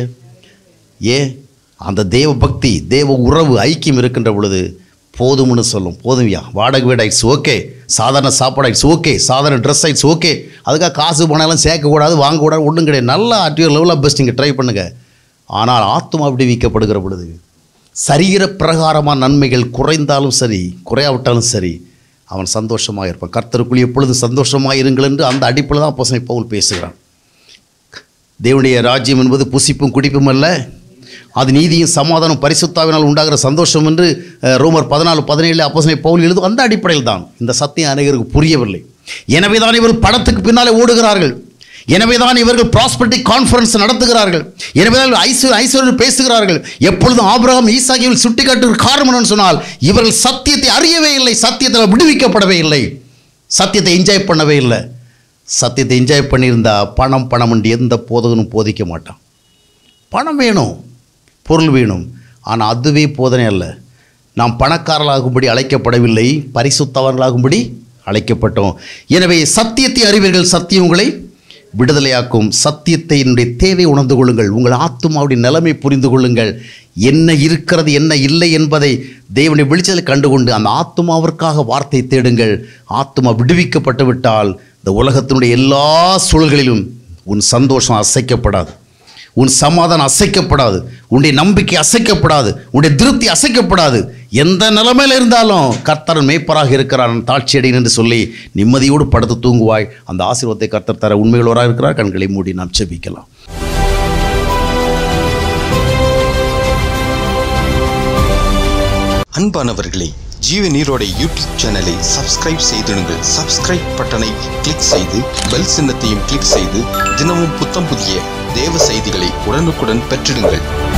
ஏ அந்த தேவ பக்தி தேவ உறவு ஐக்கியம் இருக்கின்ற பொழுது போதும்னு சொல்லும் போதும்யா வாடகை வீடு ஆயிடுச்சு ஓகே சாதாரண சாப்பாடு ஆயிடுச்சு ஓகே சாதாரண ட்ரெஸ் ஆயிடுச்சு ஓகே அதுக்காக காசு போனாலும் சேர்க்கக்கூடாது வாங்கக்கூடாது ஒன்றும் கிடையாது நல்லா அட்டியர் லெவலாக பெஸ்ட் நீங்கள் ட்ரை பண்ணுங்கள் ஆனால் ஆத்மா விடுவிக்கப்படுகிற பொழுது சரீர பிரகாரமான நன்மைகள் குறைந்தாலும் சரி குறையாவிட்டாலும் சரி அவன் சந்தோஷமாக இருப்பான் கர்த்தருக்குள் எப்பொழுது சந்தோஷமாக இருங்கள் என்று அந்த அடிப்பில் தான் அப்போசனை பவுல் பேசுகிறான் தேவனுடைய ராஜ்யம் என்பது புசிப்பும் குடிப்பும் அல்ல அது நீதியும் சமாதானம் பரிசுத்தாவினால் உண்டாகிற சந்தோஷம் என்று அஹ், ரோமர் பதினாலு பதினேழு அப்போசனை பவுல் எழுதும் அந்த அடிப்படையில் தான் இந்த சத்தியம் அநேகருக்கு புரியவில்லை எனவே தான் இவர்கள் படத்துக்கு பின்னாலே ஓடுகிறார்கள் எனவே தான் இவர்கள் ப்ராஸ்பர்ட்டி கான்ஃபரன்ஸ் நடத்துகிறார்கள் எனவே தான் ஐஸ்வர் ஐஸ்வர்யம் பேசுகிறார்கள் எப்பொழுதும் ஆபிரகாம் ஈசாக்கியில் சுட்டி காட்டுகிற காரணம் என்னன்னு சொன்னால் இவர்கள் சத்தியத்தை அறியவே இல்லை சத்தியத்தில் விடுவிக்கப்படவே இல்லை சத்தியத்தை என்ஜாய் பண்ணவே இல்லை சத்தியத்தை என்ஜாய் பண்ணியிருந்தா பணம் பணம் என்று எந்த போதகனும் போதிக்க மாட்டான் பணம் வேணும் பொருள் வேணும் ஆனால் அதுவே போதனை அல்ல நாம் பணக்காரர்களாகும்படி அழைக்கப்படவில்லை பரிசுத்தவர்களாகும்படி அழைக்கப்பட்டோம் எனவே சத்தியத்தை அறிவீர்கள் சத்தியம் உங்களை விடுதலையாக்கும் சத்தியத்தை என்னுடைய தேவை உணர்ந்து கொள்ளுங்கள் உங்கள் ஆத்துமாவுடைய நிலைமை புரிந்து கொள்ளுங்கள் என்ன இருக்கிறது என்ன இல்லை என்பதை தேவனுடைய வெளிச்சத்தில் கண்டுகொண்டு அந்த ஆத்துமாவிற்காக வார்த்தை தேடுங்கள் ஆத்துமா விடுவிக்கப்பட்டு விட்டால் இந்த உலகத்தினுடைய எல்லா சூழல்களிலும் உன் சந்தோஷம் அசைக்கப்படாது உன் சமாதானம் அசைக்கப்படாது உன்னுடைய நம்பிக்கை அசைக்கப்படாது உன்னுடைய திருப்தி அசைக்கப்படாது எந்த நிலைமையில் இருந்தாலும் கர்த்தர் மேய்ப்பராக இருக்கிறார் தாட்சி அடையின் என்று சொல்லி நிம்மதியோடு படுத்து தூங்குவாய் அந்த ஆசீர்வாதத்தை கர்த்தர் தர உண்மைகளோராக இருக்கிறார் கண்களை மூடி நாம் செபிக்கலாம் அன்பானவர்களே ஜீவ நீரோட யூடியூப் சேனலை சப்ஸ்கிரைப் செய்திடுங்கள் சப்ஸ்கிரைப் பட்டனை கிளிக் செய்து பெல் சின்னத்தையும் கிளிக் செய்து தினமும் புத்தம் புதிய தேவ செய்திகளை உடனுக்குடன் பெற்றிடுங்கள்